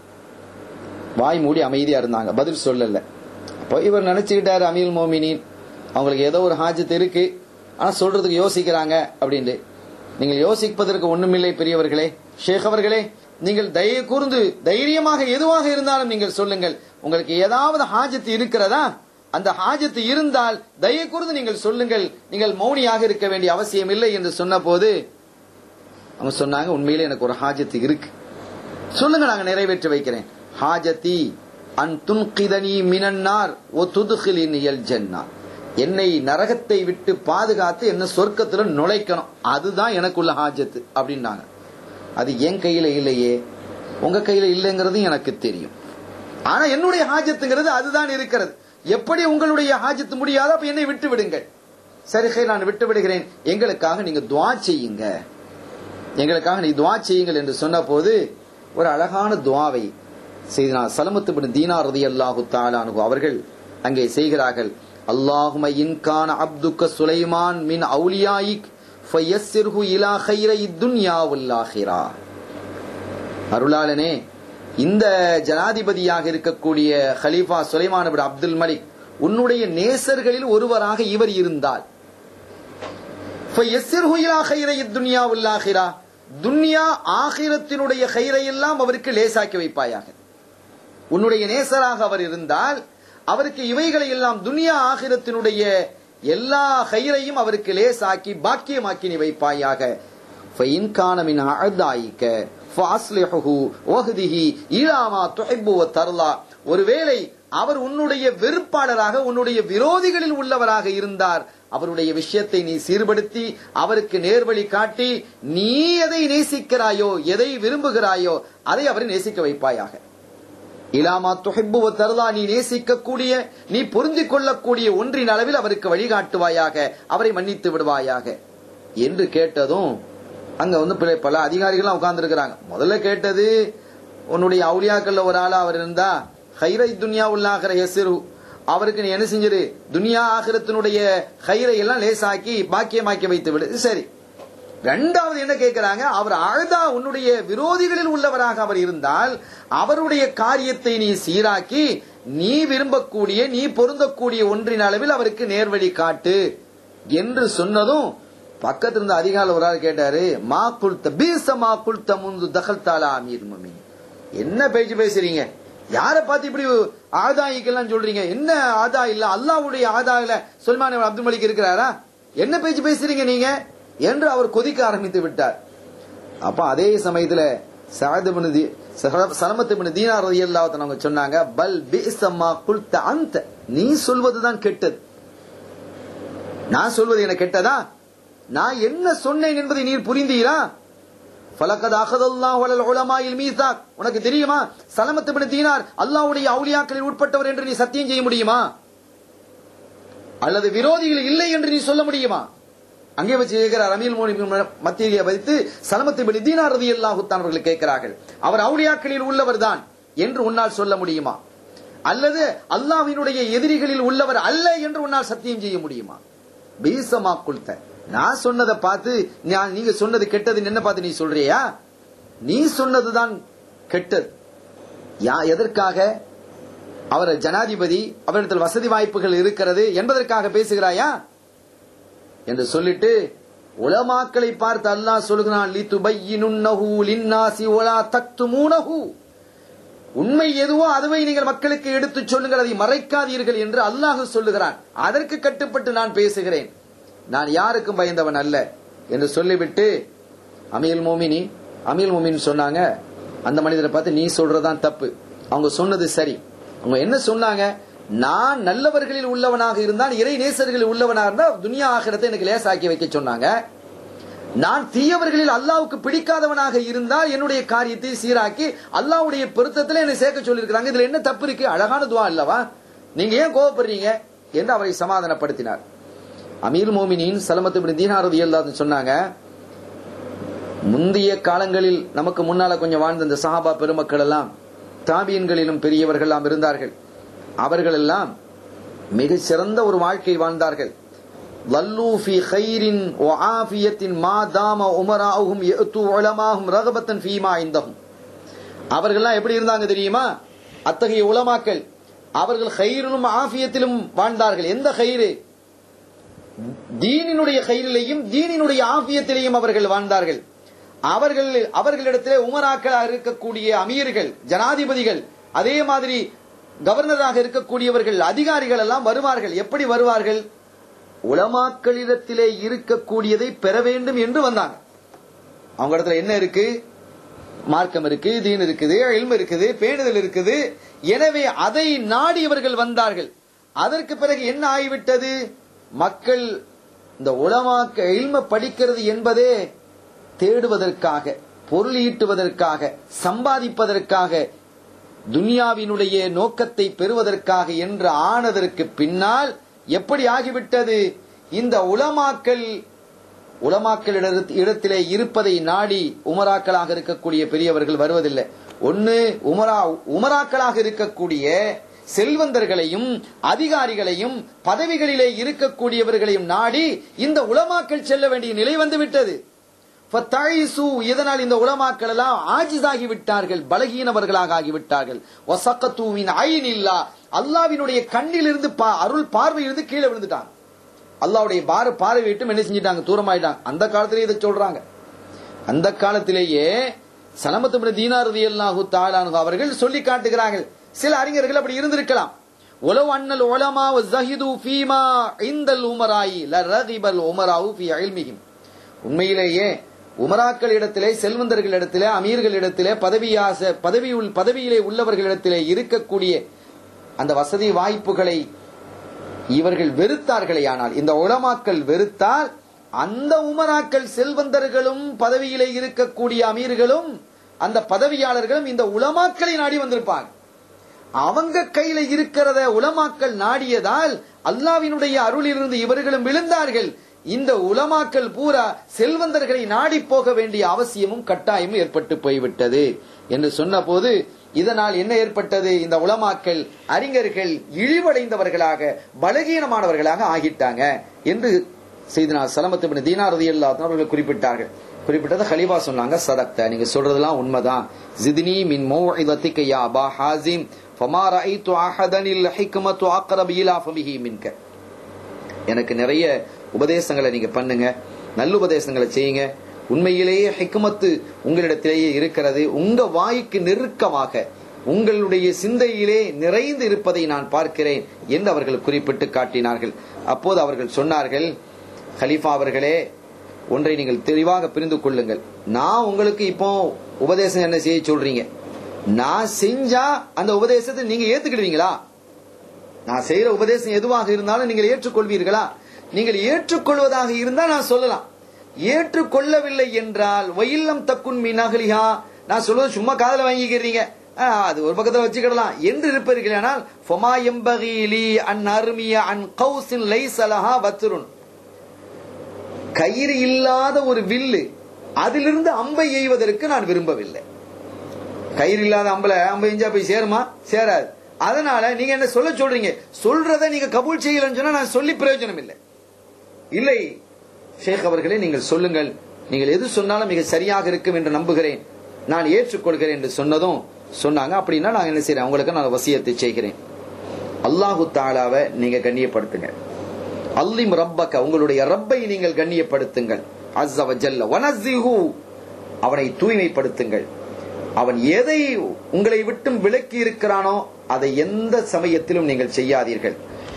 வாய் மூடி அமைதியா இருந்தாங்க பதில் சொல்லல அப்போ இவர் நினைச்சுக்கிட்டாரு அமீல் மோமினின் அவங்களுக்கு ஏதோ ஒரு ஹாஜத்து இருக்கு ஆனா சொல்றதுக்கு யோசிக்கிறாங்க அப்படின்ட்டு நீங்கள் யோசிப்பதற்கு ஒண்ணுமில்லை பெரியவர்களே ஷேக் அவர்களே நீங்கள் தய கூர்ந்து தைரியமாக எதுவாக இருந்தாலும் நீங்கள் சொல்லுங்கள் உங்களுக்கு ஏதாவது ஹாஜத்து இருக்கிறதா அந்த ஹாஜத்து இருந்தால் தய கூர்ந்து நீங்கள் சொல்லுங்கள் நீங்கள் மௌனியாக இருக்க வேண்டிய அவசியம் இல்லை என்று சொன்ன போது அவங்க சொன்னாங்க உண்மையிலே எனக்கு ஒரு ஹாஜத்து இருக்கு சொல்லுங்க நாங்க நிறைவேற்றி வைக்கிறேன் ஹாஜதி அன் துன்கிதனி மினன்னார் ஒ துதுகிலின் இயல் ஜன்னா என்னை நரகத்தை விட்டு பாதுகாத்து என்ன சொர்க்கத்துல நுழைக்கணும் அதுதான் எனக்குள்ள ஹாஜத்து அப்படின்னாங்க அது என் கையில இல்லையே உங்க கையில இல்லைங்கிறது எனக்கு தெரியும் ஆனா என்னுடைய ஹாஜத்துங்கிறது அதுதான் இருக்கிறது எப்படி உங்களுடைய ஹாஜத்து முடியாதோ அப்ப என்னை விட்டு விடுங்கள் சரி சரி, நான் விட்டு விடுகிறேன் எங்களுக்காக நீங்க துவா செய்யுங்க எங்களுக்காக நீ துவா செய்யுங்கள் என்று சொன்ன போது ஒரு அழகான துவாவை செய்தினார் சலமத்து பின் தீனா ரதி அல்லாஹு தாலானு அவர்கள் அங்கே செய்கிறார்கள் அல்லாஹும இன்கான அப்துக்க சுலைமான் மின் அவுலியாயிக் ஃபயஸ்ஸிர்ஹு இலா கைர இத்துன்யா வல்லாஹிரா அருளாளனே இந்த ஜனாதிபதியாக இருக்கக்கூடிய ஹலீஃபா சுலைமான் பின் அப்துல் மலிக் உன்னுடைய நேசர்களில் ஒருவராக இவர் இருந்தால் ஃபயஸ்ஸிர்ஹு இலா கைர இத்துன்யா வல்லாஹிரா துன்யா ஆகிரத்தினுடைய கைரையெல்லாம் அவருக்கு லேசாக்கி வைப்பாயாக உன்னுடைய நேசராக அவர் இருந்தால் அவருக்கு இவைகளை எல்லாம் துனியா ஆகிரத்தினுடைய எல்லா கயிறையும் அவருக்கு லேசாக்கி பாக்கியமாக்கி நீ வைப்பாயாக فَإِنْ كَانَ مِنْ أَعْدَائِكَ فَأَصْلِحْهُ وَهْدِهِ إِلَى مَا تُحِبُّ وَتَرْضَى ஒருவேளை அவர் உன்னுடைய வெறுப்பாளராக உன்னுடைய விரோதிகளில் உள்ளவராக இருந்தார் அவருடைய விஷயத்தை நீ சீர்படுத்தி அவருக்கு நேர்வழி காட்டி நீ எதை நேசிக்கிறாயோ எதை விரும்புகிறாயோ அதை அவரை நேசிக்க வைப்பாயாக இலாமா துஹிப்பு தருதா நீ நேசிக்கக்கூடிய நீ பொருந்தி கொள்ளக்கூடிய ஒன்றின் அளவில் அவருக்கு வழிகாட்டுவாயாக அவரை மன்னித்து விடுவாயாக என்று கேட்டதும் அங்க வந்து பிற- பல அதிகாரிகள் உட்கார்ந்து இருக்கிறாங்க முதல்ல கேட்டது உன்னுடைய அவுலியாக்கள்ல ஒரு ஆளா அவர் இருந்தா ஹைரை துன்யா உள்ளாகிற எசிறு அவருக்கு நீ என்ன செஞ்சிரு துனியா ஆகிரத்தினுடைய ஹைரை எல்லாம் லேசாக்கி பாக்கியமாக்கி வைத்து விடு சரி ரெண்டாவது என்ன கேட்கிறாங்க அவர் அழுதா உன்னுடைய விரோதிகளில் உள்ளவராக அவர் இருந்தால் அவருடைய காரியத்தை நீ சீராக்கி நீ விரும்பக்கூடிய நீ பொருந்தக்கூடிய ஒன்றின் அளவில் அவருக்கு நேர்வழி காட்டு என்று சொன்னதும் பக்கத்துல இருந்த அதிகால ஒரு ஆள் கேட்டாரு மா குல்த பீச மா குல்த முந்து தகல் தாலா அமீர் மமின் என்ன பேச்சு பேசுறீங்க யார பார்த்து இப்படி ஆதாயிக்கெல்லாம் சொல்றீங்க என்ன ஆதா இல்ல அல்லாவுடைய ஆதாயில சொல்மான் அப்துல் மலிக் இருக்கிறாரா என்ன பேச்சு பேசுறீங்க நீங்க என்று அவர் கொதிக்க ஆரம்பித்து விட்டார் அப்ப அதே சமயத்துல சஹதுபின் சலமத்து தீனார் ரதியல்லாஹு அவங்க சொன்னாங்க பல் பீசம்மா குல்த அந்த நீ சொல்வதுதான் கெட்டது நான் சொல்வது என்ன கெட்டதா நான் என்ன சொன்னேன் என்பதை நீர் புரிந்தீரா ஃபலகத் அகதல்லாஹு அலல் உலமாயில் மீசாக் உனக்கு தெரியுமா சலமத்து பின் தீனார் அல்லாஹ்வுடைய அவுலியாக்களில் உட்பட்டவர் என்று நீ சத்தியம் செய்ய முடியுமா அல்லது விரோதிகள் இல்லை என்று நீ சொல்ல முடியுமா அங்கே வச்சு கேட்கிறார் அமீல் மோனி மத்தியிலே வைத்து சலமத்து பின் தீனார் ரலியல்லாஹு அவர்கள் கேட்கிறார்கள் அவர் அவுலியாக்களில் உள்ளவர் தான் என்று உன்னால் சொல்ல முடியுமா அல்லது அல்லாஹ்வினுடைய எதிரிகளில் உள்ளவர் அல்ல என்று உன்னால் சத்தியம் செய்ய முடியுமா பீசமா குல்த நான் சொன்னதை பார்த்து நான் நீங்க சொன்னது கெட்டதுன்னு என்ன பார்த்து நீ சொல்றியா நீ சொன்னதுதான் கெட்டது யா எதற்காக அவர் ஜனாதிபதி அவரிடத்தில் வசதி வாய்ப்புகள் இருக்கிறது என்பதற்காக பேசுகிறாயா என்று சொல்லிட்டு உலமாக்களை பார்த்து அல்லாஹ் சொல்கிறான் லி துபையினுன்னஹு லின்னாசி வலா தக்துமூனஹு உண்மை எதுவோ அதுவை நீங்கள் மக்களுக்கு எடுத்துச் சொல்லுங்கள் அதை மறைக்காதீர்கள் என்று அல்லாஹ் சொல்லுகிறான் அதற்கு கட்டுப்பட்டு நான் பேசுகிறேன் நான் யாருக்கும் பயந்தவன் அல்ல என்று சொல்லிவிட்டு அமீல் மோமினி அமீல் மோமின் சொன்னாங்க அந்த மனிதரை பார்த்து நீ சொல்றதான் தப்பு அவங்க சொன்னது சரி அவங்க என்ன சொன்னாங்க நான் நல்லவர்களில் உள்ளவனாக இருந்தால் இறை நேசர்களில் உள்ளவனாக இருந்தால் துனியா ஆகிறதை எனக்கு லேசாக்கி வைக்க சொன்னாங்க நான் தீயவர்களில் அல்லாவுக்கு பிடிக்காதவனாக இருந்தால் என்னுடைய காரியத்தை சீராக்கி அல்லாவுடைய பொருத்தத்தில் என்னை சேர்க்க சொல்லியிருக்கிறாங்க இதுல என்ன தப்பு இருக்கு அழகான துவா அல்லவா நீங்க ஏன் கோவப்படுறீங்க என்று அவரை சமாதானப்படுத்தினார் அமீர் மோமினின் சலமத்து பின் தீனாரதி அல்லாஹ் சொன்னாங்க முந்தைய காலங்களில் நமக்கு முன்னால கொஞ்சம் வாழ்ந்த இந்த சஹாபா பெருமக்கள் எல்லாம் தாபியன்களிலும் பெரியவர்கள் எல்லாம் இருந்தார்கள் அவர்கள் எல்லாம் மிக சிறந்த ஒரு வாழ்க்கை வாழ்ந்தார்கள் வல்லூ ஃபி கைரின் ஆஃபியத்தின் மா தாம உமராகும் எத்து உலமாகும் ரகபத்தன் ஃபீமா இந்தகும் அவர்கள்லாம் எப்படி இருந்தாங்க தெரியுமா அத்தகைய உலமாக்கள் அவர்கள் ஹைரிலும் ஆஃபியத்திலும் வாழ்ந்தார்கள் எந்த ஹைரு தீனினுடைய கயிறிலையும் தீனினுடைய ஆபியத்திலையும் அவர்கள் வாழ்ந்தார்கள் அவர்கள் அவர்களிடத்திலே உமராக்களாக இருக்கக்கூடிய அமீர்கள் ஜனாதிபதிகள் அதே மாதிரி கவர்னராக இருக்கக்கூடியவர்கள் அதிகாரிகள் எல்லாம் வருவார்கள் எப்படி வருவார்கள் உலமாக்களிடத்திலே இருக்கக்கூடியதை பெற வேண்டும் என்று வந்தாங்க அவங்க இடத்துல என்ன இருக்கு மார்க்கம் இருக்கு தீன் இருக்குது எல்ம இருக்குது பேணுதல் இருக்குது எனவே அதை நாடி இவர்கள் வந்தார்கள் அதற்கு பிறகு என்ன ஆகிவிட்டது மக்கள் இந்த உலமாக்க இல்ம படிக்கிறது என்பதே தேடுவதற்காக பொருள் ஈட்டுவதற்காக சம்பாதிப்பதற்காக துனியாவினுடைய நோக்கத்தை பெறுவதற்காக என்று ஆனதற்கு பின்னால் எப்படி ஆகிவிட்டது இந்த உலமாக்கல் உலமாக்கள் இடத்திலே இருப்பதை நாடி உமராக்களாக இருக்கக்கூடிய பெரியவர்கள் வருவதில்லை ஒன்னு உமரா உமராக்களாக இருக்கக்கூடிய செல்வந்தர்களையும் அதிகாரிகளையும் பதவிகளிலே இருக்கக்கூடியவர்களையும் நாடி இந்த உலமாக்கள் செல்ல வேண்டிய நிலை வந்து விட்டது இதனால் இந்த உலமாக்கள் எல்லாம் ஆஜிதாகி விட்டார்கள் பலகீனவர்களாக ஆகிவிட்டார்கள் ஒசக்கத்தூவின் ஐன் இல்லா அல்லாவினுடைய கண்ணிலிருந்து அருள் பார்வையிலிருந்து கீழே விழுந்துட்டாங்க அல்லாவுடைய பார பார்வையிட்டும் என்ன செஞ்சிட்டாங்க தூரமாயிட்டாங்க அந்த காலத்திலே இதை சொல்றாங்க அந்த காலத்திலேயே சலமத்து தீனாரதி அல்லாஹு தாலானு அவர்கள் சொல்லி காட்டுகிறார்கள் சில அறிஞர்கள் அப்படி இருந்திருக்கலாம் உலவு அண்ணல் உலமா ஜஹிது ஃபீமா இந்தல் உமராயி லரகிபல் உமராவு ஃபி அல்மிஹிம் உண்மையிலேயே உமராக்கள் இடத்திலே செல்வந்தர்கள் இடத்திலே அமீர்கள் இடத்திலே பதவியாச பதவி பதவியிலே உள்ளவர்களிடத்திலே இருக்கக்கூடிய அந்த வசதி வாய்ப்புகளை இவர்கள் வெறுத்தார்களே ஆனால் இந்த உலமாக்கள் வெறுத்தால் அந்த உமராக்கள் செல்வந்தர்களும் பதவியிலே இருக்கக்கூடிய அமீர்களும் அந்த பதவியாளர்களும் இந்த உலமாக்களை நாடி வந்திருப்பாங்க அவங்க கையில இருக்கிறத உலமாக்கள் நாடியதால் அல்லாவினுடைய அருளிலிருந்து இவர்களும் விழுந்தார்கள் இந்த உலமாக்கள் பூரா செல்வந்தர்களை நாடி போக வேண்டிய அவசியமும் கட்டாயமும் ஏற்பட்டு போய்விட்டது என்று சொன்ன போது இதனால் என்ன ஏற்பட்டது இந்த உலமாக்கள் அறிஞர்கள் இழிவடைந்தவர்களாக பலகீனமானவர்களாக ஆகிட்டாங்க என்று செய்தனா சலமத்து தீனாரதி அவர்கள் குறிப்பிட்டார்கள் குறிப்பிட்டது ஹலிபா சொன்னாங்க சதக்த நீங்க சொல்றதெல்லாம் உண்மைதான் ஜிதினி மின் மோஇதத்திக்க யா அபா ஹாசிம் ஃபமா ரஐத்து அஹதனில் ஹிக்மத்து அக்ரப் இலா ஃபமிஹி மின்க எனக்கு நிறைய உபதேசங்களை நீங்க பண்ணுங்க நல்லுபதேசங்களை செய்யுங்க உண்மையிலேயே ஹிக்மத்து உங்களிடத்திலேயே இருக்கிறது உங்க வாய்க்கு நெருக்கமாக உங்களுடைய சிந்தையிலே நிறைந்து இருப்பதை நான் பார்க்கிறேன் என்று அவர்கள் குறிப்பிட்டு காட்டினார்கள் அப்போது அவர்கள் சொன்னார்கள் ஹலீஃபா அவர்களே ஒன்றை நீங்கள் தெளிவாக புரிந்து கொள்ளுங்கள் நான் உங்களுக்கு இப்போ உபதேசம் என்ன செய்ய சொல்றீங்க நான் செஞ்சா அந்த உபதேசத்தை நீங்க ஏத்துக்கிடுவீங்களா நான் செய்யற உபதேசம் எதுவாக இருந்தாலும் நீங்கள் ஏற்றுக்கொள்வீர்களா நீங்கள் ஏற்றுக்கொள்வதாக இருந்தால் நான் சொல்லலாம் ஏற்றுக்கொள்ளவில்லை என்றால் வயில்லம் தக்குன் மினகலிஹா நான் சொல்றது சும்மா காதல வாங்கிக்கிறீங்க ஆ, அது ஒரு பக்கத்தை வச்சுக்கிடலாம் என்று இருப்பீர்கள் ஆனால் ஃபமா எம்பகி லி அன் அருமிய அன் கௌசின் லைசலஹா வத்ருன் கயிறு இல்லாத ஒரு வில்லு அதிலிருந்து அம்பை எய்வதற்கு நான் விரும்பவில்லை கயிறு இல்லாத அம்பல அம்பை எஞ்சா போய் சேருமா சேராது அதனால நீங்க என்ன சொல்ல சொல்றீங்க சொல்றத நீங்க கபூல் செய்யலன்னு சொன்னா நான் சொல்லி பிரயோஜனம் இல்லை இல்லை ஷேக் அவர்களே நீங்கள் சொல்லுங்கள் நீங்கள் எது சொன்னாலும் மிக சரியாக இருக்கும் என்று நம்புகிறேன் நான் ஏற்றுக்கொள்கிறேன் என்று சொன்னதும் சொன்னாங்க அப்படின்னா நான் என்ன செய்றேன் உங்களுக்கு நான் வசியத்தை செய்கிறேன் அல்லாஹு தாலாவை நீங்க கண்ணியப்படுத்துங்க அல்லிம் ரப்பக்க உங்களுடைய ரப்பை நீங்கள் கண்ணியப்படுத்துங்கள் அஸ்ஸ வஜல்ல வனஸ்ஸிஹு அவனை தூய்மைப்படுத்துங்கள் அவன் எதை உங்களை விட்டும் விலக்கி இருக்கிறானோ அதை எந்த சமயத்திலும் நீங்கள் செய்யாதீர்கள்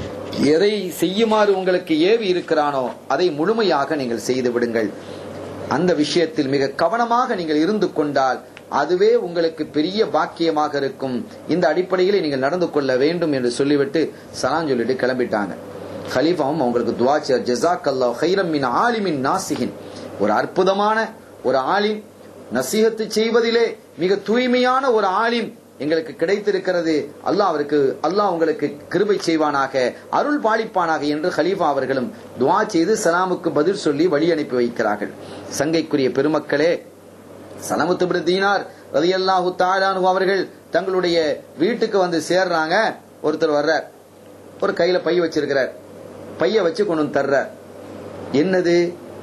எதை செய்யுமாறு உங்களுக்கு ஏவி இருக்கிறானோ அதை முழுமையாக நீங்கள் செய்து விடுங்கள் அந்த விஷயத்தில் மிக கவனமாக நீங்கள் இருந்து கொண்டால் அதுவே உங்களுக்கு பெரிய பாக்கியமாக இருக்கும் இந்த அடிப்படையில் நீங்கள் நடந்து கொள்ள வேண்டும் என்று சொல்லிவிட்டு சலான் சொல்லிட்டு கிளம்பிட்டாங்க ஹலீஃபாவும் அவங்களுக்கு துவாச்சர் ஜசாக் அல்லாஹ் ஹைரம் மின் ஆலிமின் நாசிகின் ஒரு அற்புதமான ஒரு ஆலிம் நசீகத்து செய்வதிலே மிக தூய்மையான ஒரு ஆலிம் எங்களுக்கு கிடைத்திருக்கிறது அல்லாஹ் அவருக்கு அல்லாஹ் உங்களுக்கு கிருபை செய்வானாக அருள் பாலிப்பானாக என்று ஹலீஃபா அவர்களும் துவா செய்து சலாமுக்கு பதில் சொல்லி வழி அனுப்பி வைக்கிறார்கள் சங்கைக்குரிய பெருமக்களே சலமுத்து பின் தீனார் ரதியல்லாஹு தாலானு அவர்கள் தங்களுடைய வீட்டுக்கு வந்து சேர்றாங்க ஒருத்தர் வர்றார் ஒரு கையில பை வச்சிருக்கிறார் பைய வச்சு கொண்டு வந்து தர்றார் என்னது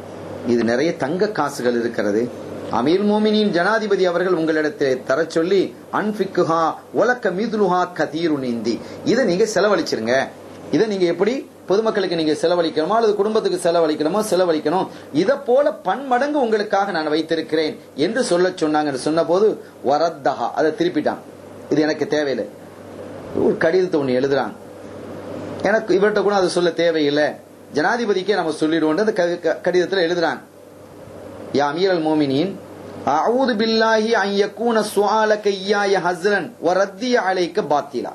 இது நிறைய தங்க காசுகள் இருக்கிறது அமீர் மோமினின் ஜனாதிபதி அவர்கள் உங்களிடத்தில் தர சொல்லி அன்பிக்குஹா உலக்க மீதுலுஹா கதீரு நீந்தி இதை நீங்க செலவழிச்சிருங்க இதை நீங்க எப்படி பொதுமக்களுக்கு நீங்க செலவழிக்கணுமோ அல்லது குடும்பத்துக்கு செலவழிக்கணுமோ செலவழிக்கணும் இதை போல பன்மடங்கு உங்களுக்காக நான் வைத்திருக்கிறேன் என்று சொல்ல சொன்னாங்க சொன்ன போது வரத்தஹா அதை திருப்பிட்டான் இது எனக்கு தேவையில்லை ஒரு கடிதத்தை ஒண்ணு எழுதுறாங்க எனக்கு இவர்கிட்ட கூட அது சொல்ல தேவையில்லை ஜனாதிபதிக்கே நம்ம சொல்லிடுவோம் அந்த க- கடிதத்தில் எழுதுறாங்க யா அமீர் அல் மோமினின் அவுது பில்லாஹி அன் யக்கூன சுஆலக இய்யாய ஹஸ்ரன் வ ரத்தி அலைக்க பாத்திலா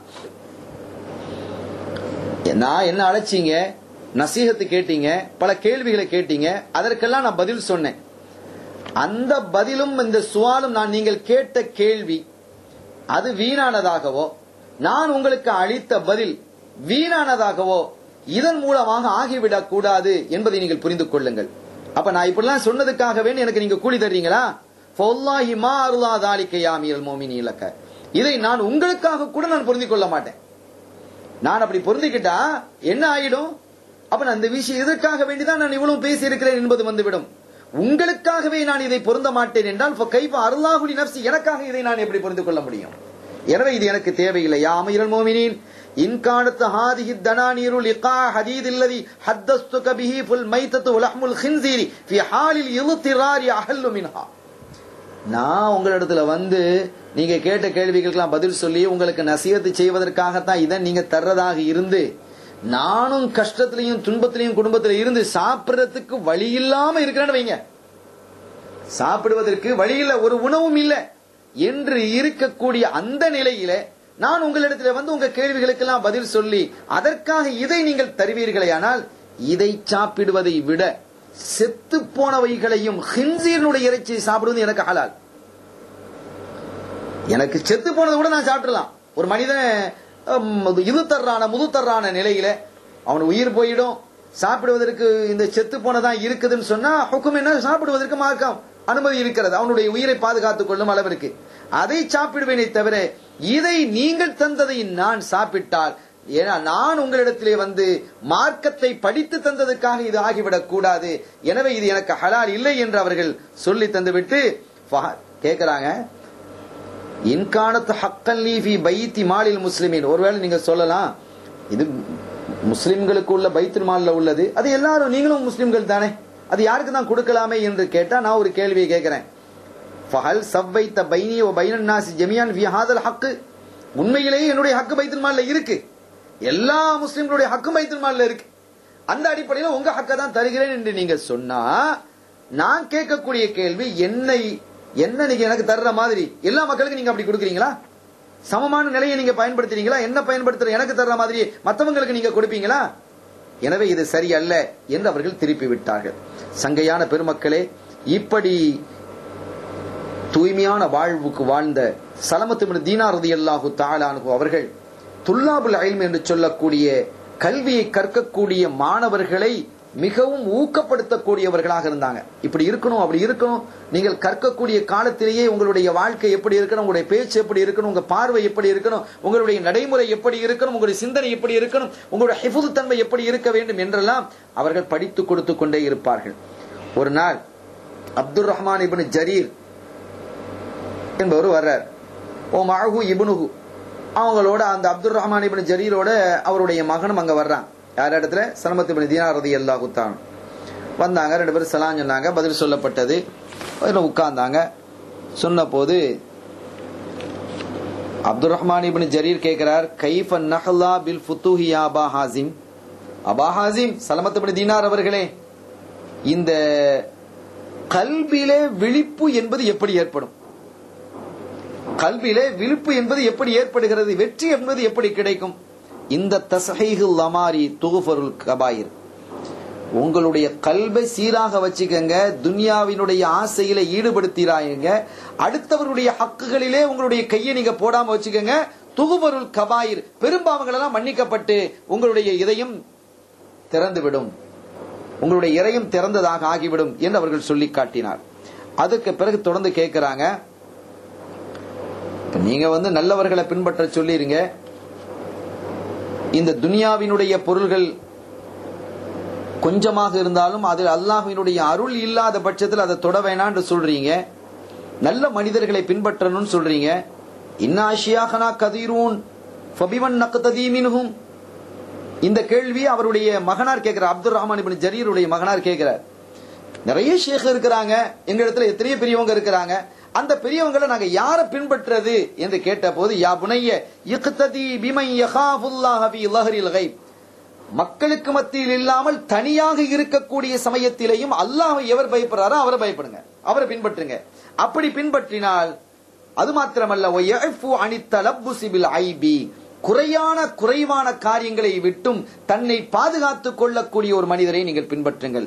நான் என்ன அழைச்சீங்க நசீகத்து கேட்டீங்க பல கேள்விகளை கேட்டீங்க அதற்கெல்லாம் நான் பதில் சொன்னேன் அந்த பதிலும் இந்த சுவாலும் நான் நீங்கள் கேட்ட கேள்வி அது வீணானதாகவோ நான் உங்களுக்கு அளித்த பதில் வீணானதாகவோ இதன் மூலமாக ஆகிவிடக் கூடாது என்பதை நீங்கள் புரிந்து கொள்ளுங்கள் அப்ப நான் இப்படிலாம் சொன்னதுக்காக வேண்டி எனக்கு நீங்க கூலி தர்றீங்களா ஃபவல்லாஹி மா அருளா தாலிக்க யா அமீரல் மோமினி இலக்க இதை நான் உங்களுக்காக கூட நான் பொருந்திக் கொள்ள மாட்டேன் நான் அப்படி பொருந்திக்கிட்டா என்ன ஆயிடும் அப்ப நான் இந்த விஷயம் எதற்காக வேண்டிதான் நான் இவ்வளவு பேசி இருக்கிறேன் என்பது வந்துவிடும் உங்களுக்காகவே நான் இதை பொருந்த மாட்டேன் என்றால் கைஃப அருளாகுடி நப்சி எனக்காக இதை நான் எப்படி புரிந்து கொள்ள முடியும் எனவே இது எனக்கு தேவையில்லை யா அமீரல் மோமினின் இன் காணத்து ஹாதிஹி தனானீரு லிகா ஹதீத் இல்லதி ஹத்தஸ்துக பிஹி ஃபுல் மைத்தத்து வலஹ்முல் ஹின்சீரி ஃபி ஹாலில் இலுத்திராரி அஹல்லு மின்ஹா நான் உங்களிடத்துல வந்து நீங்க கேட்ட கேள்விகளுக்கெல்லாம் பதில் சொல்லி உங்களுக்கு நசியத்து செய்வதற்காகத்தான் இதை நீங்க தர்றதாக இருந்து நானும் கஷ்டத்திலையும் துன்பத்திலையும் குடும்பத்தில இருந்து சாப்பிடுறதுக்கு வழி இல்லாம இருக்கிறேன்னு வைங்க சாப்பிடுவதற்கு வழி இல்ல ஒரு உணவும் இல்ல என்று இருக்கக்கூடிய அந்த நிலையில நான் உங்களிடத்துல வந்து உங்க கேள்விகளுக்கெல்லாம் பதில் சொல்லி அதற்காக இதை நீங்கள் தருவீர்களேயானால் இதை சாப்பிடுவதை விட செத்து போனவைகளையும் ஹின்சீரனுடைய இறைச்சியை சாப்பிடுவது எனக்கு ஹலால் எனக்கு செத்து போனதை கூட நான் சாப்பிடலாம் ஒரு மனிதன் ஹம், இது தர்றான முது தர்றான நிலையில அவன் உயிர் போயிடும் சாப்பிடுவதற்கு இந்த செத்து போனதான் இருக்குதுன்னு சொன்னா ஹுக்கும் என்ன சாப்பிடுவதற்கு மார்க்கம் அனுமதி இருக்கிறது அவனுடைய உயிரை பாதுகாத்துக் கொள்ளும் அளவிற்கு அதை சாப்பிடுவேனே தவிர இதை நீங்கள் தந்ததை நான் சாப்பிட்டால் ஏன்னா நான் உங்களிடத்திலே வந்து மார்க்கத்தை படித்து தந்ததுக்காக இது ஆகிவிடக் கூடாது எனவே இது எனக்கு ஹலால் இல்லை என்று அவர்கள் சொல்லி தந்துவிட்டு ஃபஹ- கேக்குறாங்க இன்கானத் ஹக்கல்லி ஃபி பைத்தி மாலில் முஸ்லிமின் ஒருவேளை நீங்க சொல்லலாம் இது முஸ்லிம்களுக்கு உள்ள பைத்துல் மால்ல உள்ளது அது எல்லாரும் நீங்களும் முஸ்லிம்கள் தானே அது யாருக்கு தான் கொடுக்கலாமே என்று கேட்டா நான் ஒரு கேள்வியை கேட்கிறேன் ஃபஹல் சவ்வைத்த பைனி வ பைனன் நாசி ஜமியான் ஃபி ஹாதல் ஹக்கு உண்மையிலேயே என்னுடைய ஹக்கு பைத்துல் மால்ல இருக்கு எல்லா முஸ்லிம்களுடைய ஹக்கு பைத்துல் மால்ல இருக்கு அந்த அடிப்படையில் உங்க ஹக்க தான் தருகிறேன் என்று நீங்க சொன்னா நான் கேட்கக்கூடிய கேள்வி என்னை என்ன நீங்க எனக்கு தர்ற மாதிரி எல்லா மக்களுக்கும் நீங்க அப்படி கொடுக்குறீங்களா சமமான நிலையை நீங்க பயன்படுத்துறீங்களா என்ன பயன்படுத்துற எனக்கு தர்ற மாதிரி மத்தவங்களுக்கு நீங்க கொடுப்பீங்களா எனவே இது சரியல்ல என்று அவர்கள் திருப்பி விட்டார்கள் சங்கையான பெருமக்களே இப்படி தூய்மையான வாழ்வுக்கு வாழ்ந்த சலமத்து தீனாரதி அல்லாஹு தாலானு அவர்கள் துல்லாபுல் அயில்ம் என்று சொல்லக்கூடிய கல்வியை கற்கக்கூடிய மாணவர்களை மிகவும் ஊக்கப்படுத்தக்கூடியவர்களாக இருந்தாங்க இப்படி இருக்கணும் அப்படி இருக்கணும் நீங்கள் கற்கக்கூடிய காலத்திலேயே உங்களுடைய வாழ்க்கை எப்படி இருக்கணும் உங்களுடைய பேச்சு எப்படி இருக்கணும் உங்க பார்வை எப்படி இருக்கணும் உங்களுடைய நடைமுறை எப்படி இருக்கணும் உங்களுடைய சிந்தனை எப்படி இருக்கணும் உங்களுடைய ஹிஃபுது தன்மை எப்படி இருக்க வேண்டும் என்றெல்லாம் அவர்கள் படித்து கொடுத்து கொண்டே இருப்பார்கள் ஒரு நாள் அப்துல் ரஹ்மான் இபின் ஜரீர் என்பவர் வர்றார் ஓ மழகு இபுனுகு அவங்களோட அந்த அப்துல் ரஹ்மான் இபின் ஜரீரோட அவருடைய மகனும் அங்க வர்றான் யார் இடத்துல சலமத்து இபின் தீனார் ரதி அல்லா குத்தான் வந்தாங்க ரெண்டு பேரும் சலாம் சொன்னாங்க பதில் சொல்லப்பட்டது அதில் உட்கார்ந்தாங்க சொன்ன போது அப்துல் ரஹ்மான் இபின் ஜரீர் கேட்கிறார் கைஃப நஹ்லா பில் ஃபுத்துஹி Abu Hazim Abu Hazim Salamah ibn Dinar அவர்களே இந்த கல்வியிலே விழிப்பு என்பது எப்படி ஏற்படும் கல்வியிலே விழிப்பு என்பது எப்படி ஏற்படுகிறது வெற்றி என்பது எப்படி கிடைக்கும் இந்த தசஹைகு லமாரி துகுஃபருல் கபாயிர் உங்களுடைய கல்வை சீராக வச்சுக்கங்க துன்யாவினுடைய ஆசையில ஈடுபடுத்திராயுங்க அடுத்தவருடைய ஹக்குகளிலே உங்களுடைய கையை நீங்க போடாம வச்சுக்கோங்க துகுபருள் கபாயிர் பெரும்பாவங்கள் எல்லாம் மன்னிக்கப்பட்டு உங்களுடைய இதயம் திறந்துவிடும் உங்களுடைய இறையும் திறந்ததாக ஆகிவிடும் என்று அவர்கள் சொல்லி காட்டினார் அதுக்கு பிறகு தொடர்ந்து கேட்கிறாங்க நீங்க வந்து நல்லவர்களை பின்பற்ற சொல்லிருங்க இந்த துனியாவினுடைய பொருள்கள் கொஞ்சமாக இருந்தாலும் அது அல்லாஹினுடைய அருள் இல்லாத பட்சத்தில் அதை தொட வேணான்னு சொல்றீங்க நல்ல மனிதர்களை பின்பற்றணும்னு சொல்றீங்க இன்னாஷியாகனா கதீரூன் ஃபபிவன் நக்கதீமினுகும் இந்த கேள்வி அவருடைய மகனார் கேட்கிறார் அப்துல் ரஹ்மான் இபின் ஜரீருடைய மகனார் கேட்கிறார் நிறைய ஷேக் இருக்கிறாங்க எங்க இடத்துல எத்தனையோ பெரியவங்க இருக்கிறாங்க அந்த பெரியவங்களை நாங்க யார பின்பற்றுறது என்று கேட்ட போது யா புனைய இக்ததி பிமை யகாஃபுல்லாஹ பி லஹரில் கைப் மக்களுக்கு மத்தியில் இல்லாமல் தனியாக இருக்கக்கூடிய சமயத்திலேயும் அல்லாஹ் எவர் பயப்படுறாரோ அவரை பயப்படுங்க அவரை பின்பற்றுங்க அப்படி பின்பற்றினால் அது மாத்திரமல்ல அனித்தலப்புசிபில் ஐபி குறையான குறைவான காரியங்களை விட்டும் தன்னை பாதுகாத்துக் கொள்ளக்கூடிய ஒரு மனிதரை நீங்கள் பின்பற்றுங்கள்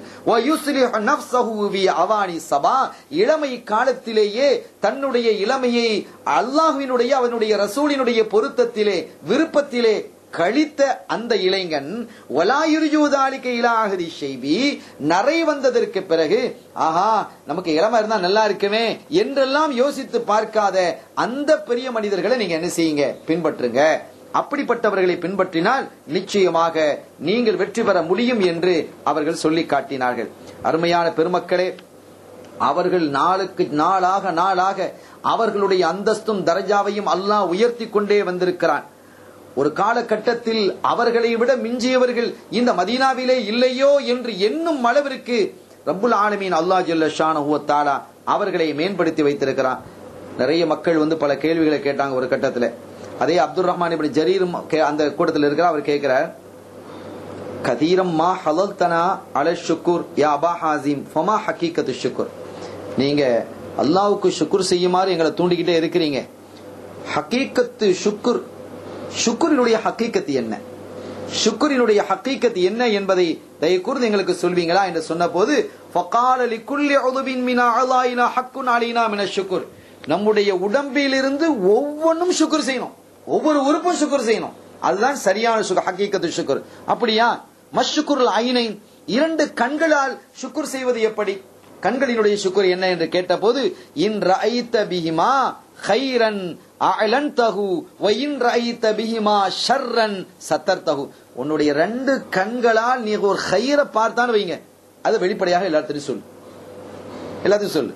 அவானி சபா இளமை காலத்திலேயே தன்னுடைய இளமையை அல்லாஹுவினுடைய அவனுடைய ரசூலினுடைய பொருத்தத்திலே விருப்பத்திலே கழித்த அந்த இளைஞன் ஒலாயுரிஜூதாலிக்க இலாகதி செய்வி நரை வந்ததற்கு பிறகு ஆஹா நமக்கு இளம இருந்தா நல்லா இருக்குமே என்றெல்லாம் யோசித்து பார்க்காத அந்த பெரிய மனிதர்களை நீங்க என்ன செய்யுங்க பின்பற்றுங்க அப்படிப்பட்டவர்களை பின்பற்றினால் நிச்சயமாக நீங்கள் வெற்றி பெற முடியும் என்று அவர்கள் சொல்லி காட்டினார்கள் அருமையான பெருமக்களே அவர்கள் நாளுக்கு நாளாக நாளாக அவர்களுடைய அந்தஸ்தும் தரஜாவையும் அல்லாஹ் உயர்த்தி கொண்டே வந்திருக்கிறான் ஒரு காலகட்டத்தில் அவர்களை விட மிஞ்சியவர்கள் இந்த மதீனாவிலே இல்லையோ என்று எண்ணும் அளவிற்கு ரப்புல் ஆலமீன் அல்லா ஜல்ல ஷானா அவர்களை மேம்படுத்தி வைத்திருக்கிறான் நிறைய மக்கள் வந்து பல கேள்விகளை கேட்டாங்க ஒரு கட்டத்தில் அதே அப்துல் ரஹ்மான் இப்படி ஜரீரும் அந்த கூட்டத்தில் இருக்கிற அவர் கேட்கிறார் கதீரம் மா ஹலல் தனா அல ஷுக்குர் யா அபா ஹாசிம் ஃபமா ஹக்கீக்கத்து ஷுக்குர் நீங்க அல்லாவுக்கு ஷுக்குர் செய்யுமாறு எங்களை தூண்டிக்கிட்டே இருக்கிறீங்க ஹக்கீக்கத்து ஷுக்குர் ஷுக்குரினுடைய ஹக்கீக்கத்து என்ன ஷுக்குரினுடைய ஹக்கீக்கத்து என்ன என்பதை தயவு கூர்ந்து எங்களுக்கு சொல்வீங்களா என்று சொன்ன போது ஃபகால லிக்குல்லி உதுபின் மினா அலாயினா ஹக்குன் அலைனா மின ஷுக்குர் நம்முடைய உடம்பிலிருந்து ஒவ்வொன்றும் சுக்குர் செய்யணும் ஒவ்வொரு உறுப்பும் சுக்குர் செய்யணும் அதுதான் சரியான சுகர் ஹக்கீக்கத்து சுக்குர் அப்படியா மஷுக்குர் ஐனை இரண்டு கண்களால் சுக்குர் செய்வது எப்படி கண்களினுடைய சுக்குர் என்ன என்று கேட்டபோது இன் ரஐத்த பிஹிமா ஹைரன் அலன் தகு வயின் ரஐத்த பிஹிமா ஷர்ரன் சத்தர் தகு உன்னுடைய ரெண்டு கண்களால் நீ ஒரு ஹைர பார்த்தான்னு வைங்க அது வெளிப்படையாக எல்லாத்தையும் சொல்லு எல்லாத்தையும் சொல்லு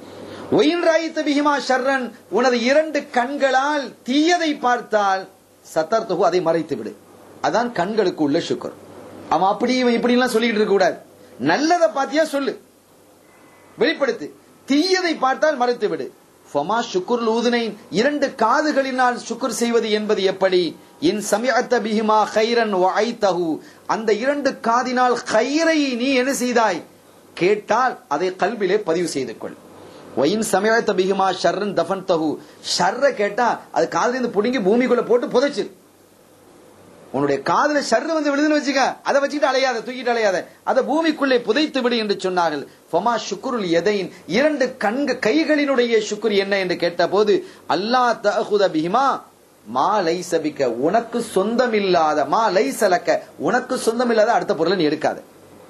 ஒயின் ராயித்த பிகிமா ஷர்ரன் உனது இரண்டு கண்களால் தீயதை பார்த்தால் சத்தர்த்தகு அதை மறைத்து விடு அதான் கண்களுக்கு உள்ள சுக்கர் அவன் அப்படி இவன் இப்படி எல்லாம் சொல்லிட்டு இருக்க கூடாது நல்லதை பாத்தியா சொல்லு வெளிப்படுத்து தீயதை பார்த்தால் மறைத்து விடு ஃபமா சுக்குர் ஊதுனை இரண்டு காதுகளினால் சுக்குர் செய்வது என்பது எப்படி இன் சமயத்த பிஹிமா ஹைரன் தகு அந்த இரண்டு காதினால் ஹைரை நீ என்ன செய்தாய் கேட்டால் அதை கல்விலே பதிவு செய்து கொள் ஒயின் சமயத்த பிஹிமா ஷர்ரன் தஃபன் தகு ஷர்ர கேட்டா அது காதுல புடுங்கி பூமிக்குள்ள போட்டு புதைச்சிரு உன்னுடைய காதுல ஷர்ரு வந்து விழுதுன்னு வச்சுக்க அதை வச்சுக்கிட்டு அலையாத தூக்கிட்டு அலையாத அதை பூமிக்குள்ளே புதைத்து விடு என்று சொன்னார்கள் ஃபமா சுக்குருல் எதையின் இரண்டு கண்க கைகளினுடைய சுக்குர் என்ன என்று கேட்ட போது அல்லா தகுத பிஹிமா மா லைசபிக்க உனக்கு சொந்தமில்லாத மா லைசலக்க உனக்கு சொந்தமில்லாத அடுத்த பொருளை நீ எடுக்காத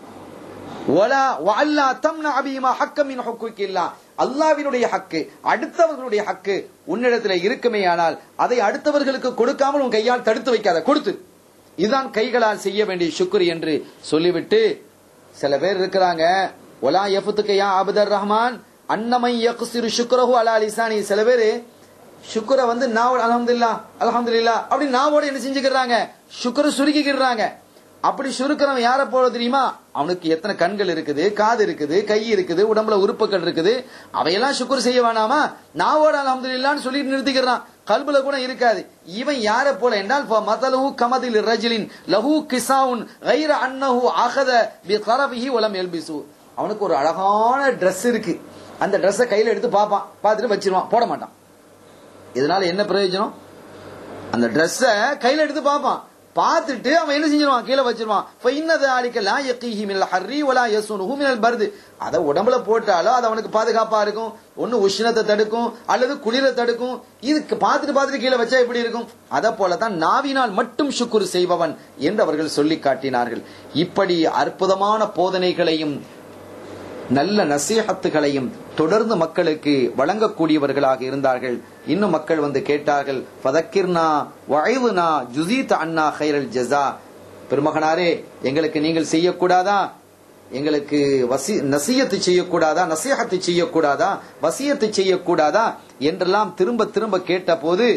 ஒலா வல்லா தம்னா அபிமா ஹக்கமின் ஹுக்குக்கு இல்லா அல்லாவினுடைய ஹக்கு அடுத்தவர்களுடைய ஹக்கு உன்னிடத்தில் இருக்குமே ஆனால் அதை அடுத்தவர்களுக்கு கொடுக்காமல் உன் கையால் தடுத்து வைக்காத கொடுத்து இதுதான் கைகளால் செய்ய வேண்டிய சுக்குர் என்று சொல்லிவிட்டு சில பேர் இருக்கிறாங்க ஒலா எஃபுத்துக்கையா அபுதர் ரஹ்மான் அன்னமை யக்சிரு சுக்ரஹு அலா லிசானி சில பேர் சுக்குர வந்து நாவோட அலமதுல்லா அலமதுல்லா அப்படி நாவோட என்ன செஞ்சுக்கிறாங்க சுக்குர சுருக்கிக்கிறாங்க அப்படி சுருக்கிறவன் யார போல தெரியுமா அவனுக்கு எத்தனை கண்கள் இருக்குது காது இருக்குது கை இருக்குது உடம்புல உறுப்புகள் இருக்குது அவையெல்லாம் சுக்குர் செய்ய வேணாமா நாவோட அலமதுல்லான்னு சொல்லிட்டு நிறுத்திக்கிறான் கல்புல கூட இருக்காது இவன் யார போல என்றால் மதலஹு கமதில் ரஜிலின் லஹு கிசாவுன் கைர அன்னஹு அகத பி கரபிஹி உலம் எல்பிசு அவனுக்கு ஒரு அழகான Dress இருக்கு அந்த Dress கையில எடுத்து பார்ப்பான் பார்த்துட்டு வச்சிருவான் போட மாட்டான் இதனால என்ன பிரயோஜனம் அந்த Dress கையில எடுத்து பார்ப்பான் பார்த்துட்டு அவன் என்ன செஞ்சிருவான் கீழே வச்சிருவான் ஃபைன்னது ஆலிக்க லா யக்கீஹி மினல் ஹர்ரி வலா யசுனுஹு மினல் பர்து அத உடம்புல போட்டாலோ அது அவனுக்கு பாதுகாப்பா இருக்கும் ஒன்னு உஷ்ணத்தை தடுக்கும் அல்லது குளிர தடுக்கும் இதுக்கு பார்த்துட்டு பார்த்துட்டு கீழே வச்சா எப்படி இருக்கும் அத போலதான் நாவினால் மட்டும் சுக்குரு செய்பவன் என்று அவர்கள் சொல்லி காட்டினார்கள் இப்படி அற்புதமான போதனைகளையும் நல்ல நசீஹத்துகளையும் தொடர்ந்து மக்களுக்கு வழங்கக்கூடியவர்களாக இருந்தார்கள் இன்னும் மக்கள் வந்து கேட்டார்கள் பதக்கிர்னா வயதுனா ஜுசீத் அண்ணா ஹைரல் ஜஸா பெருமகனாரே எங்களுக்கு நீங்கள் செய்யக்கூடாதா எங்களுக்கு வசி நசியத்து செய்யக்கூடாதா நசீஹத்து செய்யக்கூடாதா வசியத்து செய்யக்கூடாதா என்றெல்லாம் திரும்ப திரும்ப கேட்ட போது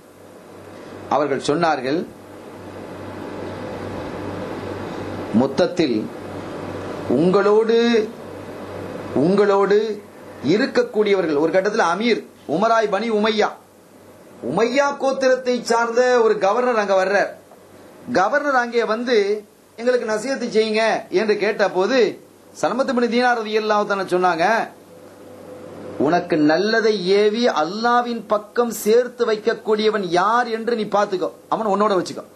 அவர்கள் சொன்னார்கள் மொத்தத்தில் உங்களோடு உங்களோடு இருக்கக்கூடியவர்கள் ஒரு கட்டத்தில் அமீர் உமராய் பனி உமையா உமையா கோத்திரத்தை சார்ந்த ஒரு கவர்னர் அங்க வர்றார் கவர்னர் அங்கே வந்து எங்களுக்கு நசியத்து செய்யுங்க என்று கேட்ட போது சலமத்து பணி தீனாரதி இல்லாம சொன்னாங்க உனக்கு நல்லதை ஏவி அல்லாவின் பக்கம் சேர்த்து வைக்கக்கூடியவன் யார் என்று நீ பாத்துக்கோ அவன் உன்னோட வச்சுக்கோ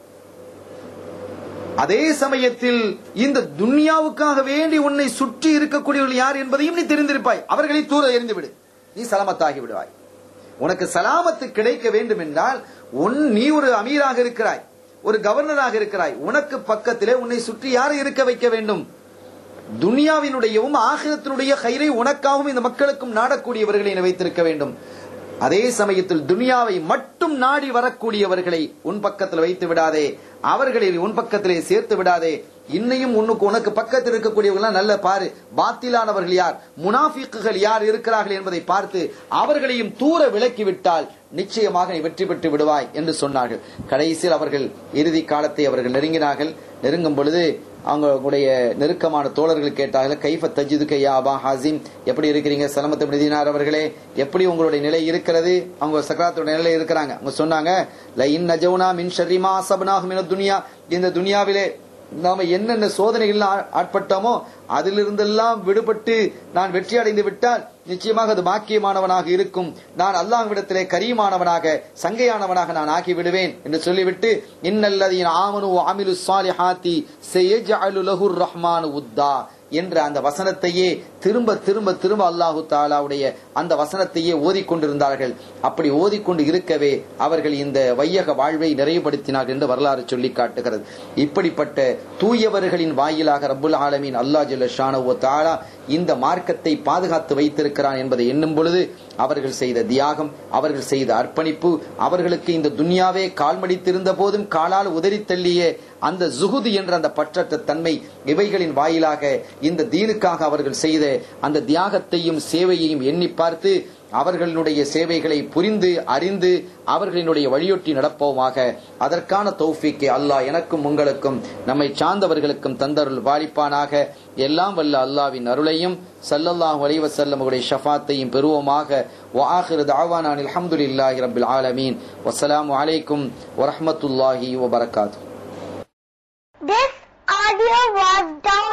அதே சமயத்தில் இந்த துன்யாவுக்காக வேண்டி உன்னை சுற்றி இருக்கக்கூடியவர்கள் யார் என்பதையும் நீ தெரிந்திருப்பாய் அவர்களை தூர எறிந்து விடு நீ சலாமத்தாகி விடுவாய் உனக்கு சலாமத்து கிடைக்க வேண்டும் என்றால் உன் நீ ஒரு அமீராக இருக்கிறாய் ஒரு கவர்னராக இருக்கிறாய் உனக்கு பக்கத்திலே உன்னை சுற்றி யாரை இருக்க வைக்க வேண்டும் துனியாவினுடையவும் ஆகிரத்தினுடைய கயிறை உனக்காகவும் இந்த மக்களுக்கும் நாடக்கூடியவர்களை நீ வைத்திருக்க வேண்டும் அதே சமயத்தில் துனியாவை மட்டும் நாடி வரக்கூடியவர்களை உன் பக்கத்தில் வைத்து விடாதே அவர்களை உன் பக்கத்திலே சேர்த்து விடாதே இன்னையும் உனக்கு உனக்கு பக்கத்தில் இருக்கக்கூடியவர்கள் நல்ல பாரு பாத்திலானவர்கள் யார் முனாஃபிக்குகள் யார் இருக்கிறார்கள் என்பதை பார்த்து அவர்களையும் தூர விலக்கி விட்டால் நிச்சயமாக நீ வெற்றி பெற்று விடுவாய் என்று சொன்னார்கள் கடைசியில் அவர்கள் இறுதி காலத்தை அவர்கள் நெருங்கினார்கள் நெருங்கும் பொழுது அவங்களுடைய நெருக்கமான தோழர்கள் கேட்டார்கள் கைஃப தஜிது கையா அபா ஹாசிம் எப்படி இருக்கிறீங்க சலமத்து மிதினார் அவர்களே எப்படி உங்களுடைய நிலை இருக்கிறது அவங்க சக்கராத்தோட நிலை இருக்கிறாங்க அவங்க சொன்னாங்க லைன் நஜவுனா மின் ஷர்ரிமா சபனாகும் மின துனியா இந்த துனியாவிலே நாம என்னென்ன சோதனைகள் ஆட்பட்டோமோ அதிலிருந்தெல்லாம் விடுபட்டு நான் வெற்றி அடைந்து விட்டால் நிச்சயமாக அது பாக்கியமானவனாக இருக்கும் நான் அல்லாஹ்விடத்திலே கரியமானவனாக சங்கையானவனாக நான் ஆக்கி விடுவேன் என்று சொல்லிவிட்டு இன்னல்லதீன் ஆமனு ஆமிலு சாலிஹாத்தி செய்யஜஅலு லஹுர் ரஹ்மானு உத்தா என்ற அந்த வசனத்தையே திரும்ப திரும்ப திரும்ப அல்லாஹு தாலாவுடைய அந்த வசனத்தையே ஓதிக்கொண்டிருந்தார்கள் அப்படி ஓதிக்கொண்டு இருக்கவே அவர்கள் இந்த வையக வாழ்வை நிறைவுபடுத்தினார்கள் என்று வரலாறு சொல்லி காட்டுகிறது இப்படிப்பட்ட தூயவர்களின் வாயிலாக ரப்புல் ஆலமீன் அல்லா ஜல்ல ஷானோ தாலா இந்த மார்க்கத்தை பாதுகாத்து வைத்திருக்கிறான் என்பதை எண்ணும் பொழுது அவர்கள் செய்த தியாகம் அவர்கள் செய்த அர்ப்பணிப்பு அவர்களுக்கு இந்த துன்யாவே கால்மடித்திருந்த போதும் காலால் உதறி தள்ளிய அந்த ஜுகுது என்ற அந்த பற்றற்ற தன்மை இவைகளின் வாயிலாக இந்த தீனுக்காக அவர்கள் செய்த அந்த தியாகத்தையும் சேவையையும் எண்ணி பார்த்து அவர்களுடைய சேவைகளை புரிந்து அறிந்து அவர்களினுடைய வழியொட்டி நடப்போமாக அதற்கான தௌஃபிக்கை அல்லாஹ் எனக்கும் உங்களுக்கும் நம்மை சார்ந்தவர்களுக்கும் தந்தருள் வாலிப்பானாக எல்லாம் வல்ல அல்லாவின் அருளையும் சல்லல்லாஹு அலைஹி வஸல்லம் உடைய ஷஃபாத்தையும் பெறுவோமாக வஆஹிரு தஅவானா அல்ஹம்துலில்லாஹி ரப்பில் ஆலமீன் வஸ்ஸலாமு அலைக்கும் வரஹ்மத்துல்லாஹி வபரகாத்துஹு This audio was downloaded